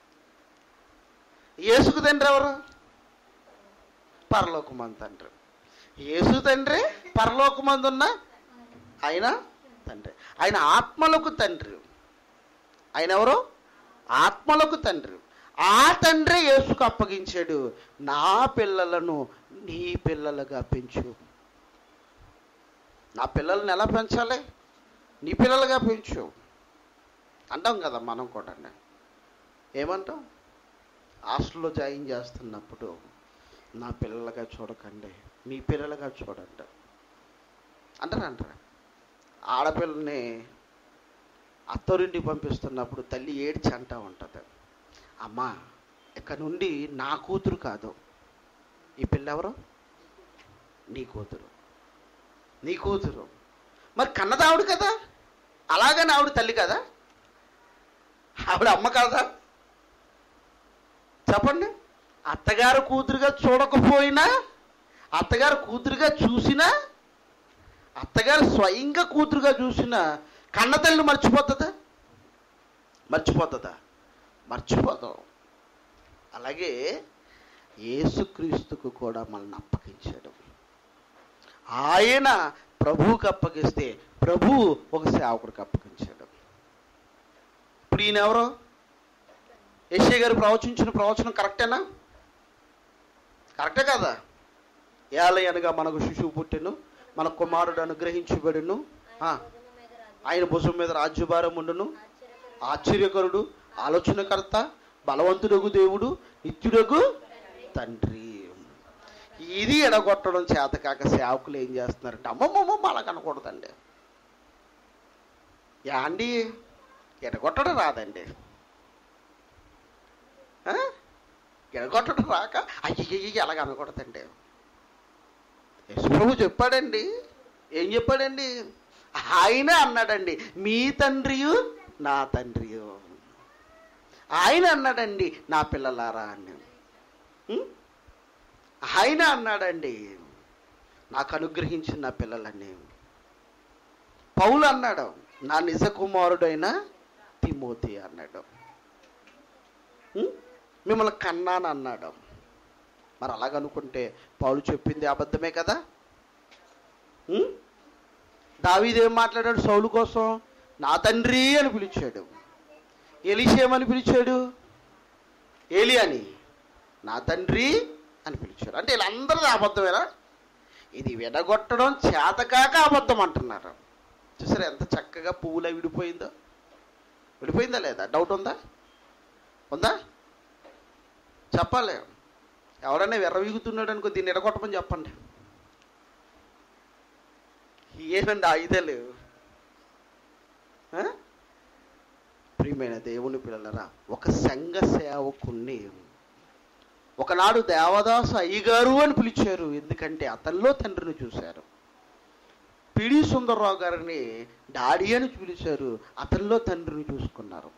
యేసుకు తండ్రి ఎవరు పరలోకమందు తండ్రి యేసు తండ్రి పరలోకమందున్న ఆయన తండ్రి ఆయన ఆత్మలకు తండ్రి ఆయన ఎవరు ఆత్మలకు తండ్రి ఆ తండ్రి యేసుకు అప్పగించాడు నా పిల్లలను నీ పిల్లలుగా పెంచు నా పిల్లల్ని ఎలా పెంచాలి నీ పిల్లలుగా పెంచు అంటాం కదా మనం కూడా ఏమంటాం హాస్టల్లో జాయిన్ చేస్తున్నప్పుడు నా పిల్లలుగా చూడకండి మీ పిల్లలుగా చూడండి అంటారా అంటారా ఆడపిల్లని అత్తోరింటికి పంపిస్తున్నప్పుడు తల్లి ఏడ్చి అంటా ఉంటుంది అమ్మా ఇక నుండి నా కూతురు కాదు ఈ పిల్ల ఎవరు నీ కూతురు నీ కూతురు మరి కన్నదావుడు కదా అలాగని ఆవిడ తల్లి కదా ఆవిడ అమ్మ కదా చెప్పండి అత్తగారు కూతురుగా చూడకపోయినా అత్తగారు కూతురుగా చూసినా అత్తగారు స్వయంగా కూతురుగా చూసినా కన్న తల్లి మర్చిపోతుందా మర్చిపోతుందా మర్చిపోతాం అలాగే యేసుక్రీస్తుకు కూడా మనల్ని అప్పగించాడు ఆయన ప్రభువుకి అప్పగిస్తే ప్రభువు ఒక సేవకుడికి అప్పగించాడు ఇప్పుడు ఈయన ఎవరు యశ్య గారు ప్రవచించిన ప్రవచనం కరెక్టేనా కరెక్టే కదా ఏలయనగా మనకు శిశువు పుట్టెను మన కుమారుడు అనుగ్రహించబడును ఆ, ఆయన భుజం మీద రాజ్యభారం ఉండును ఆశ్చర్యకరుడు ఆలోచనకర్త బలవంతుడగు దేవుడు నిత్యుడగు తండ్రి ఇది ఎడగొట్టడం చేతకాక సేవకులు ఏం చేస్తున్నారంటే అమ్మమ్మమ్మ అలా కనకూడదండి యాండి ఎడగొట్టడం రాదండి ఆ? ఎడగొట్టడం రాక అయ్యయ్య అలాగ అనకూడదండి యశుప్రభు చెప్పాడండి ఏం చెప్పాడండి ఆయన అన్నాడండి మీ తండ్రియు నా తండ్రియు ఆయన అన్నాడండి నా పిల్లలారా అని ఉం? ఆయన అన్నాడండి నాకు అనుగ్రహించిన నా పిల్లలని పౌలు అన్నాడు నా నిజ కుమారుడైన తిమోతి అన్నాడు ఉం? మిమ్మల్ని కన్నాను అన్నాడు మరి అలాగనుకుంటే పౌలు చెప్పింది అబద్ధమే కదా ఉం? దావీదేం మాట్లాడాడు సౌలు కోసం నా తండ్రి అని పిలిచాడు ఎలిషేమని పిలిచాడు ఏలి అని నా తండ్రి అని పిలిచాడు అంటే వీళ్ళందరిది అబద్ధమేనా ఇది విడగొట్టడం చేతకాక అబద్ధం అంటున్నారు చూసారా ఎంత చక్కగా పువ్వులా విడిపోయిందో విడిపోయిందా లేదా డౌట్ ఉందా ఉందా చెప్పాలి ఎవరైనా విర్రవీగుతున్నాడు అనుకో దీన్ని ఎడగొట్టమని చెప్పండి ఏనండి ఆయుధాలు ఆ? ప్రియమైన దేవుని పిల్లలరా ఒక సంఘ సేవకుణ్ణి ఒకనాడు దేవదాసు అయ్యగారు అని పిలిచారు ఎందుకంటే అతనిలో తండ్రిని చూశారు పిడి సుందరరావు గారిని డాడీ అని పిలిచారు అతనిలో తండ్రిని చూసుకున్నారు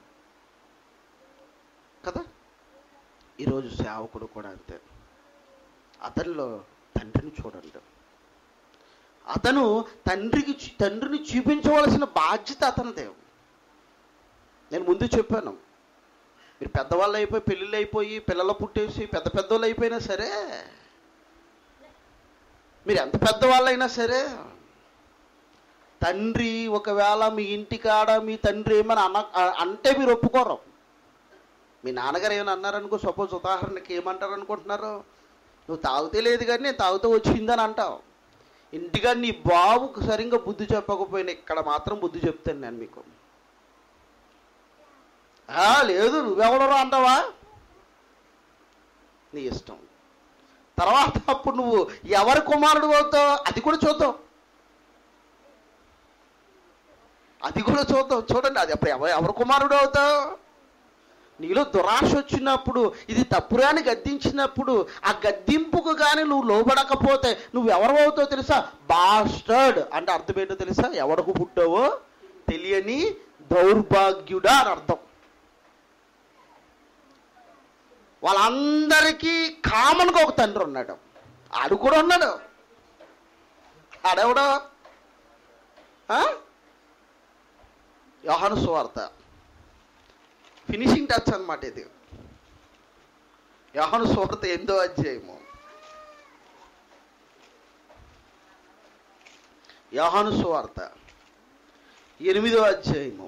కదా ఈరోజు సేవకుడు కూడా అంతే అతనిలో తండ్రిని చూడండి అతను తండ్రికి చూ- తండ్రిని చూపించవలసిన బాధ్యత అతనిదే నేను ముందు చెప్పాను మీరు పెద్దవాళ్ళు అయిపోయి పెళ్ళిళ్ళు అయిపోయి పిల్లలు పుట్టేసి పెద్ద పెద్దవాళ్ళు అయిపోయినా సరే మీరు ఎంత పెద్దవాళ్ళైనా సరే తండ్రి ఒకవేళ మీ ఇంటికాడ మీ తండ్రి ఏమని అన అ- అంటే మీరు ఒప్పుకోరు మీ నాన్నగారు ఏమైనా అన్నారనుకో సపోజ్ ఉదాహరణకి ఏమంటారు అనుకుంటున్నారు నువ్వు తాగితే లేదు కానీ నేను తాగుతూ వచ్చిందని అంటావు ఇంటిగా నీ బాబుకు సరిగ్గా బుద్ధి చెప్పకపోయినా ఇక్కడ మాత్రం బుద్ధి చెప్తాను నేను మీకు "ఆ, లేదు నువ్వెవడరో అంటావా నీ ఇష్టం తర్వాత అప్పుడు నువ్వు ఎవరి కుమారుడు అవుతావు అది కూడా చూద్దాం అది కూడా చూద్దాం చూడండి అది అప్పుడు ఎవరు ఎవరి కుమారుడు అవుతావు నీలో దురాశ వచ్చినప్పుడు ఇది తప్పురా అని గద్దించినప్పుడు ఆ గద్దింపుకు కానీ నువ్వు లోబడకపోతే నువ్వు ఎవరు అవుతావు తెలుసా బాస్టర్డ్ అంటే అర్థం ఏంటో తెలుసా ఎవడకు పుట్టావో తెలియని దౌర్భాగ్యుడా అని అర్థం వాళ్ళందరికీ కామన్గా ఒక తండ్రి ఉన్నాడు ఆడు కూడా ఉన్నాడు ఆడెవడో ఆ? యోహాను సువార్త ఫినిషింగ్ టచ్ అన్నమాట ఇది యోహాను సువార్త ఎనిమిదో అధ్యాయము యోహాను సువార్త ఎనిమిదో అధ్యాయము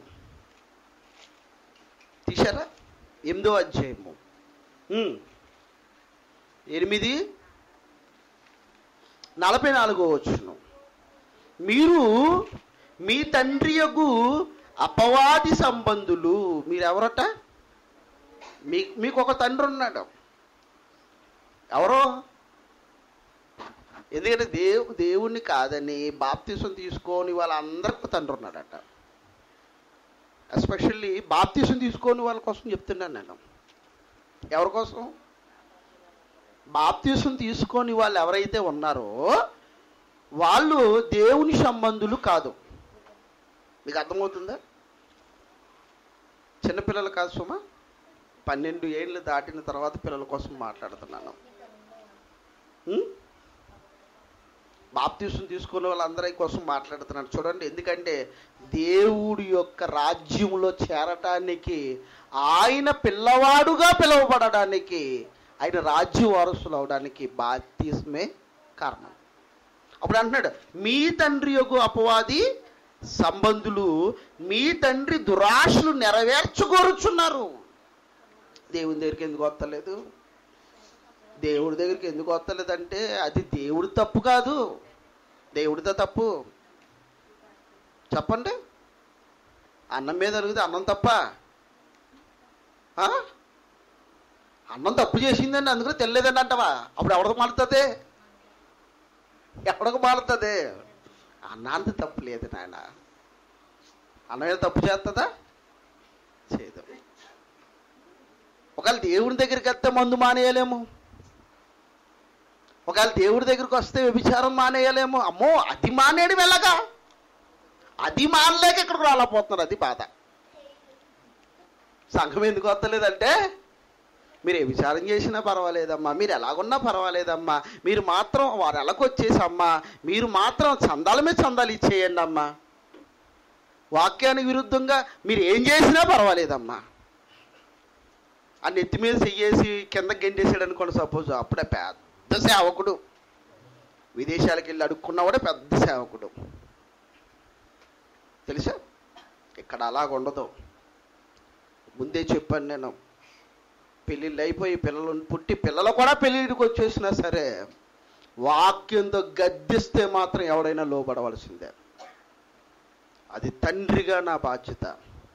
తీశారా ఎనిమిదో అధ్యాయము ఉమ్. ఎనిమిది నలభై నాలుగో వచ్చును మీరు మీ తండ్రి యొగు అపవాది సంబంధులు మీరెవరట మీ మీకు ఒక తండ్రి ఉన్నాడు ఎవరో ఎందుకంటే దేవు దేవుణ్ణి కాదని బాప్తీసం తీసుకొని వాళ్ళందరికీ ఒక తండ్రి ఉన్నాడట ఎస్పెషల్లీ బాప్తీసం తీసుకొని వాళ్ళ కోసం చెప్తున్నాను నేను ఎవరి కోసం బాప్తీసం తీసుకొని వాళ్ళు ఎవరైతే ఉన్నారో వాళ్ళు దేవుని సంబంధులు కాదు మీకు అర్థమవుతుందా చిన్నపిల్లలు కాదు సుమా పన్నెండు ఏళ్ళు దాటిన తర్వాత పిల్లల కోసం మాట్లాడుతున్నాను ఉం? బాప్తీసం తీసుకునే వాళ్ళందరి కోసం మాట్లాడుతున్నాను చూడండి ఎందుకంటే దేవుడి యొక్క రాజ్యంలో చేరటానికి ఆయన పిల్లవాడుగా పిలువబడడానికి ఆయన రాజ్య వారసులు అవడానికి బాప్తీసమే కారణం అప్పుడు అంటున్నాడు మీ తండ్రి యొక్క అపవాది సంబంధులు మీ తండ్రి దురాశలు నెరవేర్చుకోరుచున్నారు దేవుని దగ్గరికి ఎందుకు వస్తలేదు దేవుడి దగ్గరికి ఎందుకు వస్తలేదంటే అది దేవుడి తప్పు కాదు దేవుడితో తప్పు చెప్పండి అన్నం మీద అడిగితే అన్నం తప్ప ఆ? అన్నం తప్పు చేసిందండి అందుకని తెలియదండి అంటవా అప్పుడు ఎవరికి మారుతుంది ఎవరికి మారుతుంది అన్నాంత తప్పు లేదు నాయన అన్నం మీద తప్పు చేస్తుందా చేయదు ఒకవేళ దేవుడి దగ్గరికి వస్తే మందు మానేయలేము ఒకవేళ దేవుడి దగ్గరికి వస్తే వ్యభిచారం మానేయలేము అమ్మో అది మానేయడం ఎలాగా అది మానలేక ఇక్కడికి రాలేకపోతున్నారు అది బాధ సంఘం ఎందుకు వస్తలేదంటే మీరు ఏ విచారం చేసినా పర్వాలేదమ్మా మీరు ఎలాగున్నా పర్వాలేదమ్మా మీరు మాత్రం వారు ఎలాగొచ్చేసమ్మా మీరు మాత్రం చందాల మీద చందాలు ఇచ్చేయండి అమ్మా వాక్యానికి విరుద్ధంగా మీరు ఏం చేసినా పర్వాలేదమ్మా ఆ నెత్తి మీద చెయ్యేసి కింద గెంటేసాడు అనుకోండి సపోజ్ అప్పుడే పెద్ద సేవకుడు విదేశాలకు వెళ్ళి అడుక్కున్నవాడే పెద్ద సేవకుడు తెలుసా ఇక్కడ అలాగ ఉండదు ముందే చెప్పాను నేను పెళ్ళిళ్ళు అయిపోయి పిల్లలు పుట్టి పిల్లలు కూడా పెళ్ళిడికి వచ్చేసినా సరే వాక్యంతో గద్దిస్తే మాత్రం ఎవడైనా లోపడవలసిందే అది తండ్రిగా నా బాధ్యత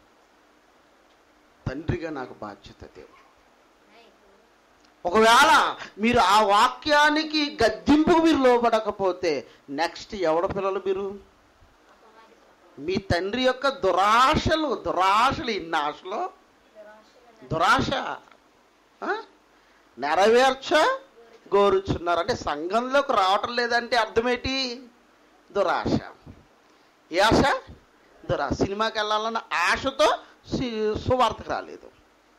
తండ్రిగా నాకు బాధ్యత అది ఒకవేళ మీరు ఆ వాక్యానికి గద్దింపుకు మీరు లోపడకపోతే నెక్స్ట్ ఎవడ పిల్లలు మీరు మీ తండ్రి యొక్క దురాశలు దురాశలు ఇన్ని ఆశలు దురాశ ఆ? నెరవేర్చ గోరుచున్నారు అంటే సంఘంలోకి రావటం లేదంటే అర్థమేంటి దురాశ ఏ ఆశ దురాశ సినిమాకి వెళ్ళాలన్న ఆశతో సి- సువార్తకు రాలేదు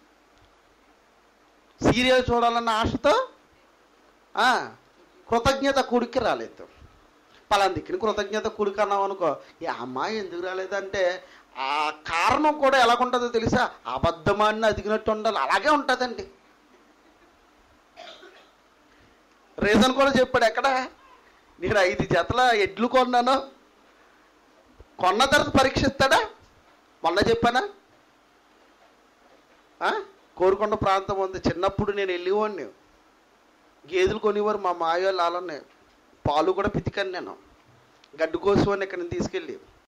సీరియల్ చూడాలన్న ఆశతో ఆ, కృతజ్ఞత కూడికి రాలేదు పలానా దిక్కుని కృతజ్ఞత కూడికి అన్నాం అనుకో ఈ అమ్మాయి ఎందుకు రాలేదంటే ఆ కారణం కూడా ఎలాగుంటుందో తెలుసా అబద్ధమాన్ని అదిగినట్టు ఉండాలి అలాగే ఉంటుందండి రీజన్ కూడా చెప్పాడు ఎక్కడ నేను ఐదు జతల ఎడ్లు కొన్నాను కొన్న తర్వాత పరీక్షిస్తాడా మొన్న చెప్పానా ఆ? కోరుకొండ ప్రాంతం ఉంది చిన్నప్పుడు నేను వెళ్ళేవాడిని గేదెలు కొనేవారు మా మాయ లాలనే పాలు కూడా పితికాను నేను గడ్డు కోసుకొని ఇక్కడ నుంచి తీసుకెళ్ళి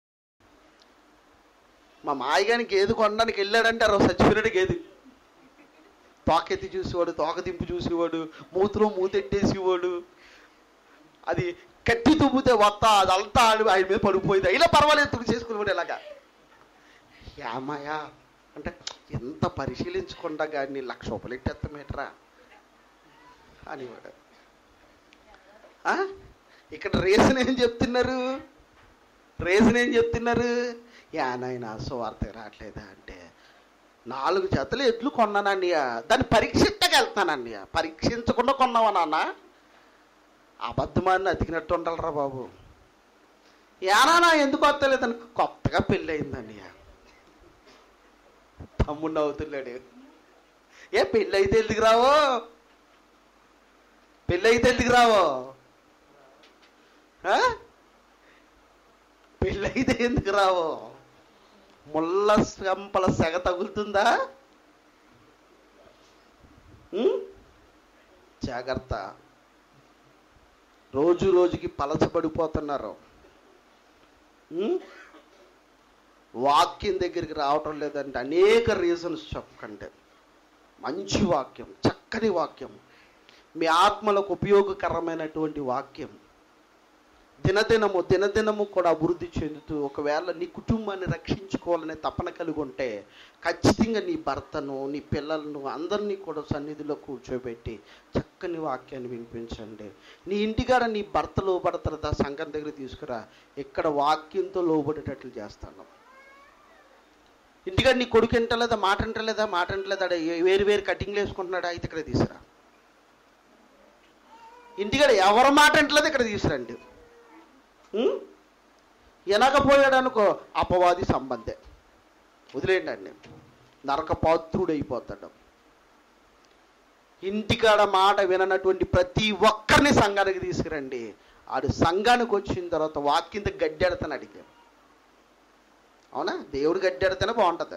మా మాయగాని గేదె కొనడానికి వెళ్ళాడంటే ఆ రోజు చచ్చిపోయినాడు గేదె తోకెత్తి చూసేవాడు తోక దింపు చూసేవాడు మూతిలో మూతెట్టేసేవాడు అది కట్టి తుమ్మితే వత్త అదంతా ఆడి ఆయన మీద పడిపోయింది అయినా పర్వాలేదు తుడి చేసుకునేవాడు ఇలాగా యామయ్యా అంటే ఎంత పరిశీలించకుండా కానీ లక్ష రూపాయలు ఎట్టేస్తామేట్రా అనేవాడు ఆ? ఇక్కడ రీజన్ ఏం చెప్తున్నారు రీజన్ ఏం చెప్తున్నారు యా నాయన సువార్త రావట్లేదా అంటే నాలుగు జతలు ఎడ్లు కొన్నానన్నయ్య దాన్ని పరీక్షించక వెళ్తానన్నయ్య పరీక్షించకుండా కొన్నావా నాన్న అబద్ధమాన్ని అతికినట్టు ఉండాలరా బాబు యానా ఎందుకు వస్తలేదని కొత్తగా పెళ్ళి అయిందన్నయ్య తమ్ముడు నవ్వుతున్నాడు ఏ పెళ్ళి అయితే ఎందుకు రావో పెళ్ళి అయితే ఎందుకు రావో ఆ? పెళ్ళి అయితే ఎందుకు రావో ముళ్ళ సంపల సెగ తగులుతుందా ఉం? జాగ్రత్త రోజు రోజుకి పలచబడిపోతున్నారు ఉం? వాక్యం దగ్గరికి రావటం లేదంటే అనేక రీజన్స్ చెప్పకండి మంచి వాక్యం చక్కని వాక్యం మీ ఆత్మలకు ఉపయోగకరమైనటువంటి వాక్యం దినదినము దినదినము కూడా అభివృద్ధి చెందుతూ ఒకవేళ నీ కుటుంబాన్ని రక్షించుకోవాలనే తపన కలిగి ఉంటే ఖచ్చితంగా నీ భర్తను నీ పిల్లలను అందరినీ కూడా సన్నిధిలో కూర్చోబెట్టి చక్కని వాక్యాన్ని వినిపించండి నీ ఇంటికాడ నీ భర్త లోబడతారా సంఘం దగ్గర తీసుకురా ఇక్కడ వాక్యంతో లోబడేటట్లు చేస్తాను ఇంటికాడ నీ కొడుకు వింటలేదా మాట వింటలేదా మాట వింటలేదా ఆడ ఏ- వేరు వేరు కటింగ్లు వేసుకుంటున్నాడా అయితే ఇక్కడ తీసుకురా ఇంటికాడ ఎవరి మాట వింటలేదు ఇక్కడ తీసురండి ఉం? వినకపోయాడు అనుకో అపవాది సంబంధే వదిలేయండి అండి నరక పాత్రుడు అయిపోతాడు ఇంటికాడ మాట విననటువంటి ప్రతి ఒక్కరిని సంఘానికి తీసుకురండి ఆడు సంఘానికి వచ్చిన తర్వాత వాక్యంత గడ్డెడతాను అడిగాం అవునా దేవుడు గడ్డెడితేనే బాగుంటుంది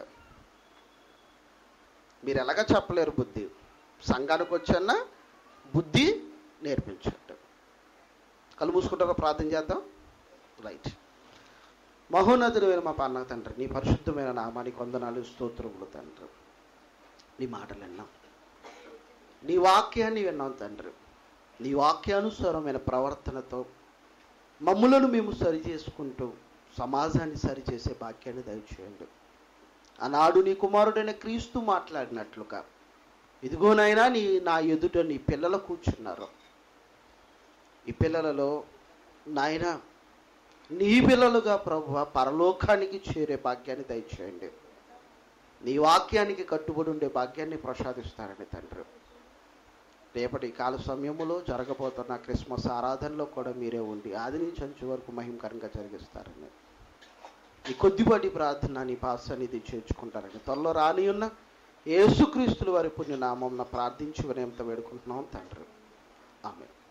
మీరు ఎలాగ చెప్పలేరు బుద్ధి సంఘానికి వచ్చన్నా బుద్ధి నేర్పించట్టు కళ్ళు మూసుకుంటారా ప్రార్థన చేద్దాం రైట్ మహోన్నతుడైన మా పన్న తండ్రి నీ పరిశుద్ధమైన నామానికి వందనాలు స్తోత్రములు తండ్రి నీ మాటలు విన్నాం నీ వాక్యాన్ని విన్నాం తండ్రి నీ వాక్యానుసారమైన ప్రవర్తనతో మమ్ములను మేము సరి చేసుకుంటూ సమాజాన్ని సరిచేసే భాగ్యాన్ని దయచేయండి ఆనాడు నీ కుమారుడైన క్రీస్తు మాట్లాడినట్లుగా ఇదిగోనైనా నీ నా ఎదుట నీ పిల్లలు కూర్చున్నారు ఈ పిల్లలలో నాయన నీ పిల్లలుగా ప్రభు పరలోకానికి చేరే భాగ్యాన్ని దయచేయండి నీ వాక్యానికి కట్టుబడి ఉండే భాగ్యాన్ని ప్రసాదిస్తారని తండ్రి రేపటి కాల సమయంలో జరగబోతున్న క్రిస్మస్ ఆరాధనలో కూడా మీరే ఉండి ఆది నుంచి అంచు వరకు మహిమకరంగా జరిగిస్తారని ఈ కొద్దిపాటి ప్రార్థన నీ పాసన్నిధి చేర్చుకుంటారని త్వరలో రాని ఉన్న యేసుక్రీస్తుల వారి పుణ్యనామం ప్రార్థించి వినయంతో వేడుకుంటున్నాం తండ్రి ఆమె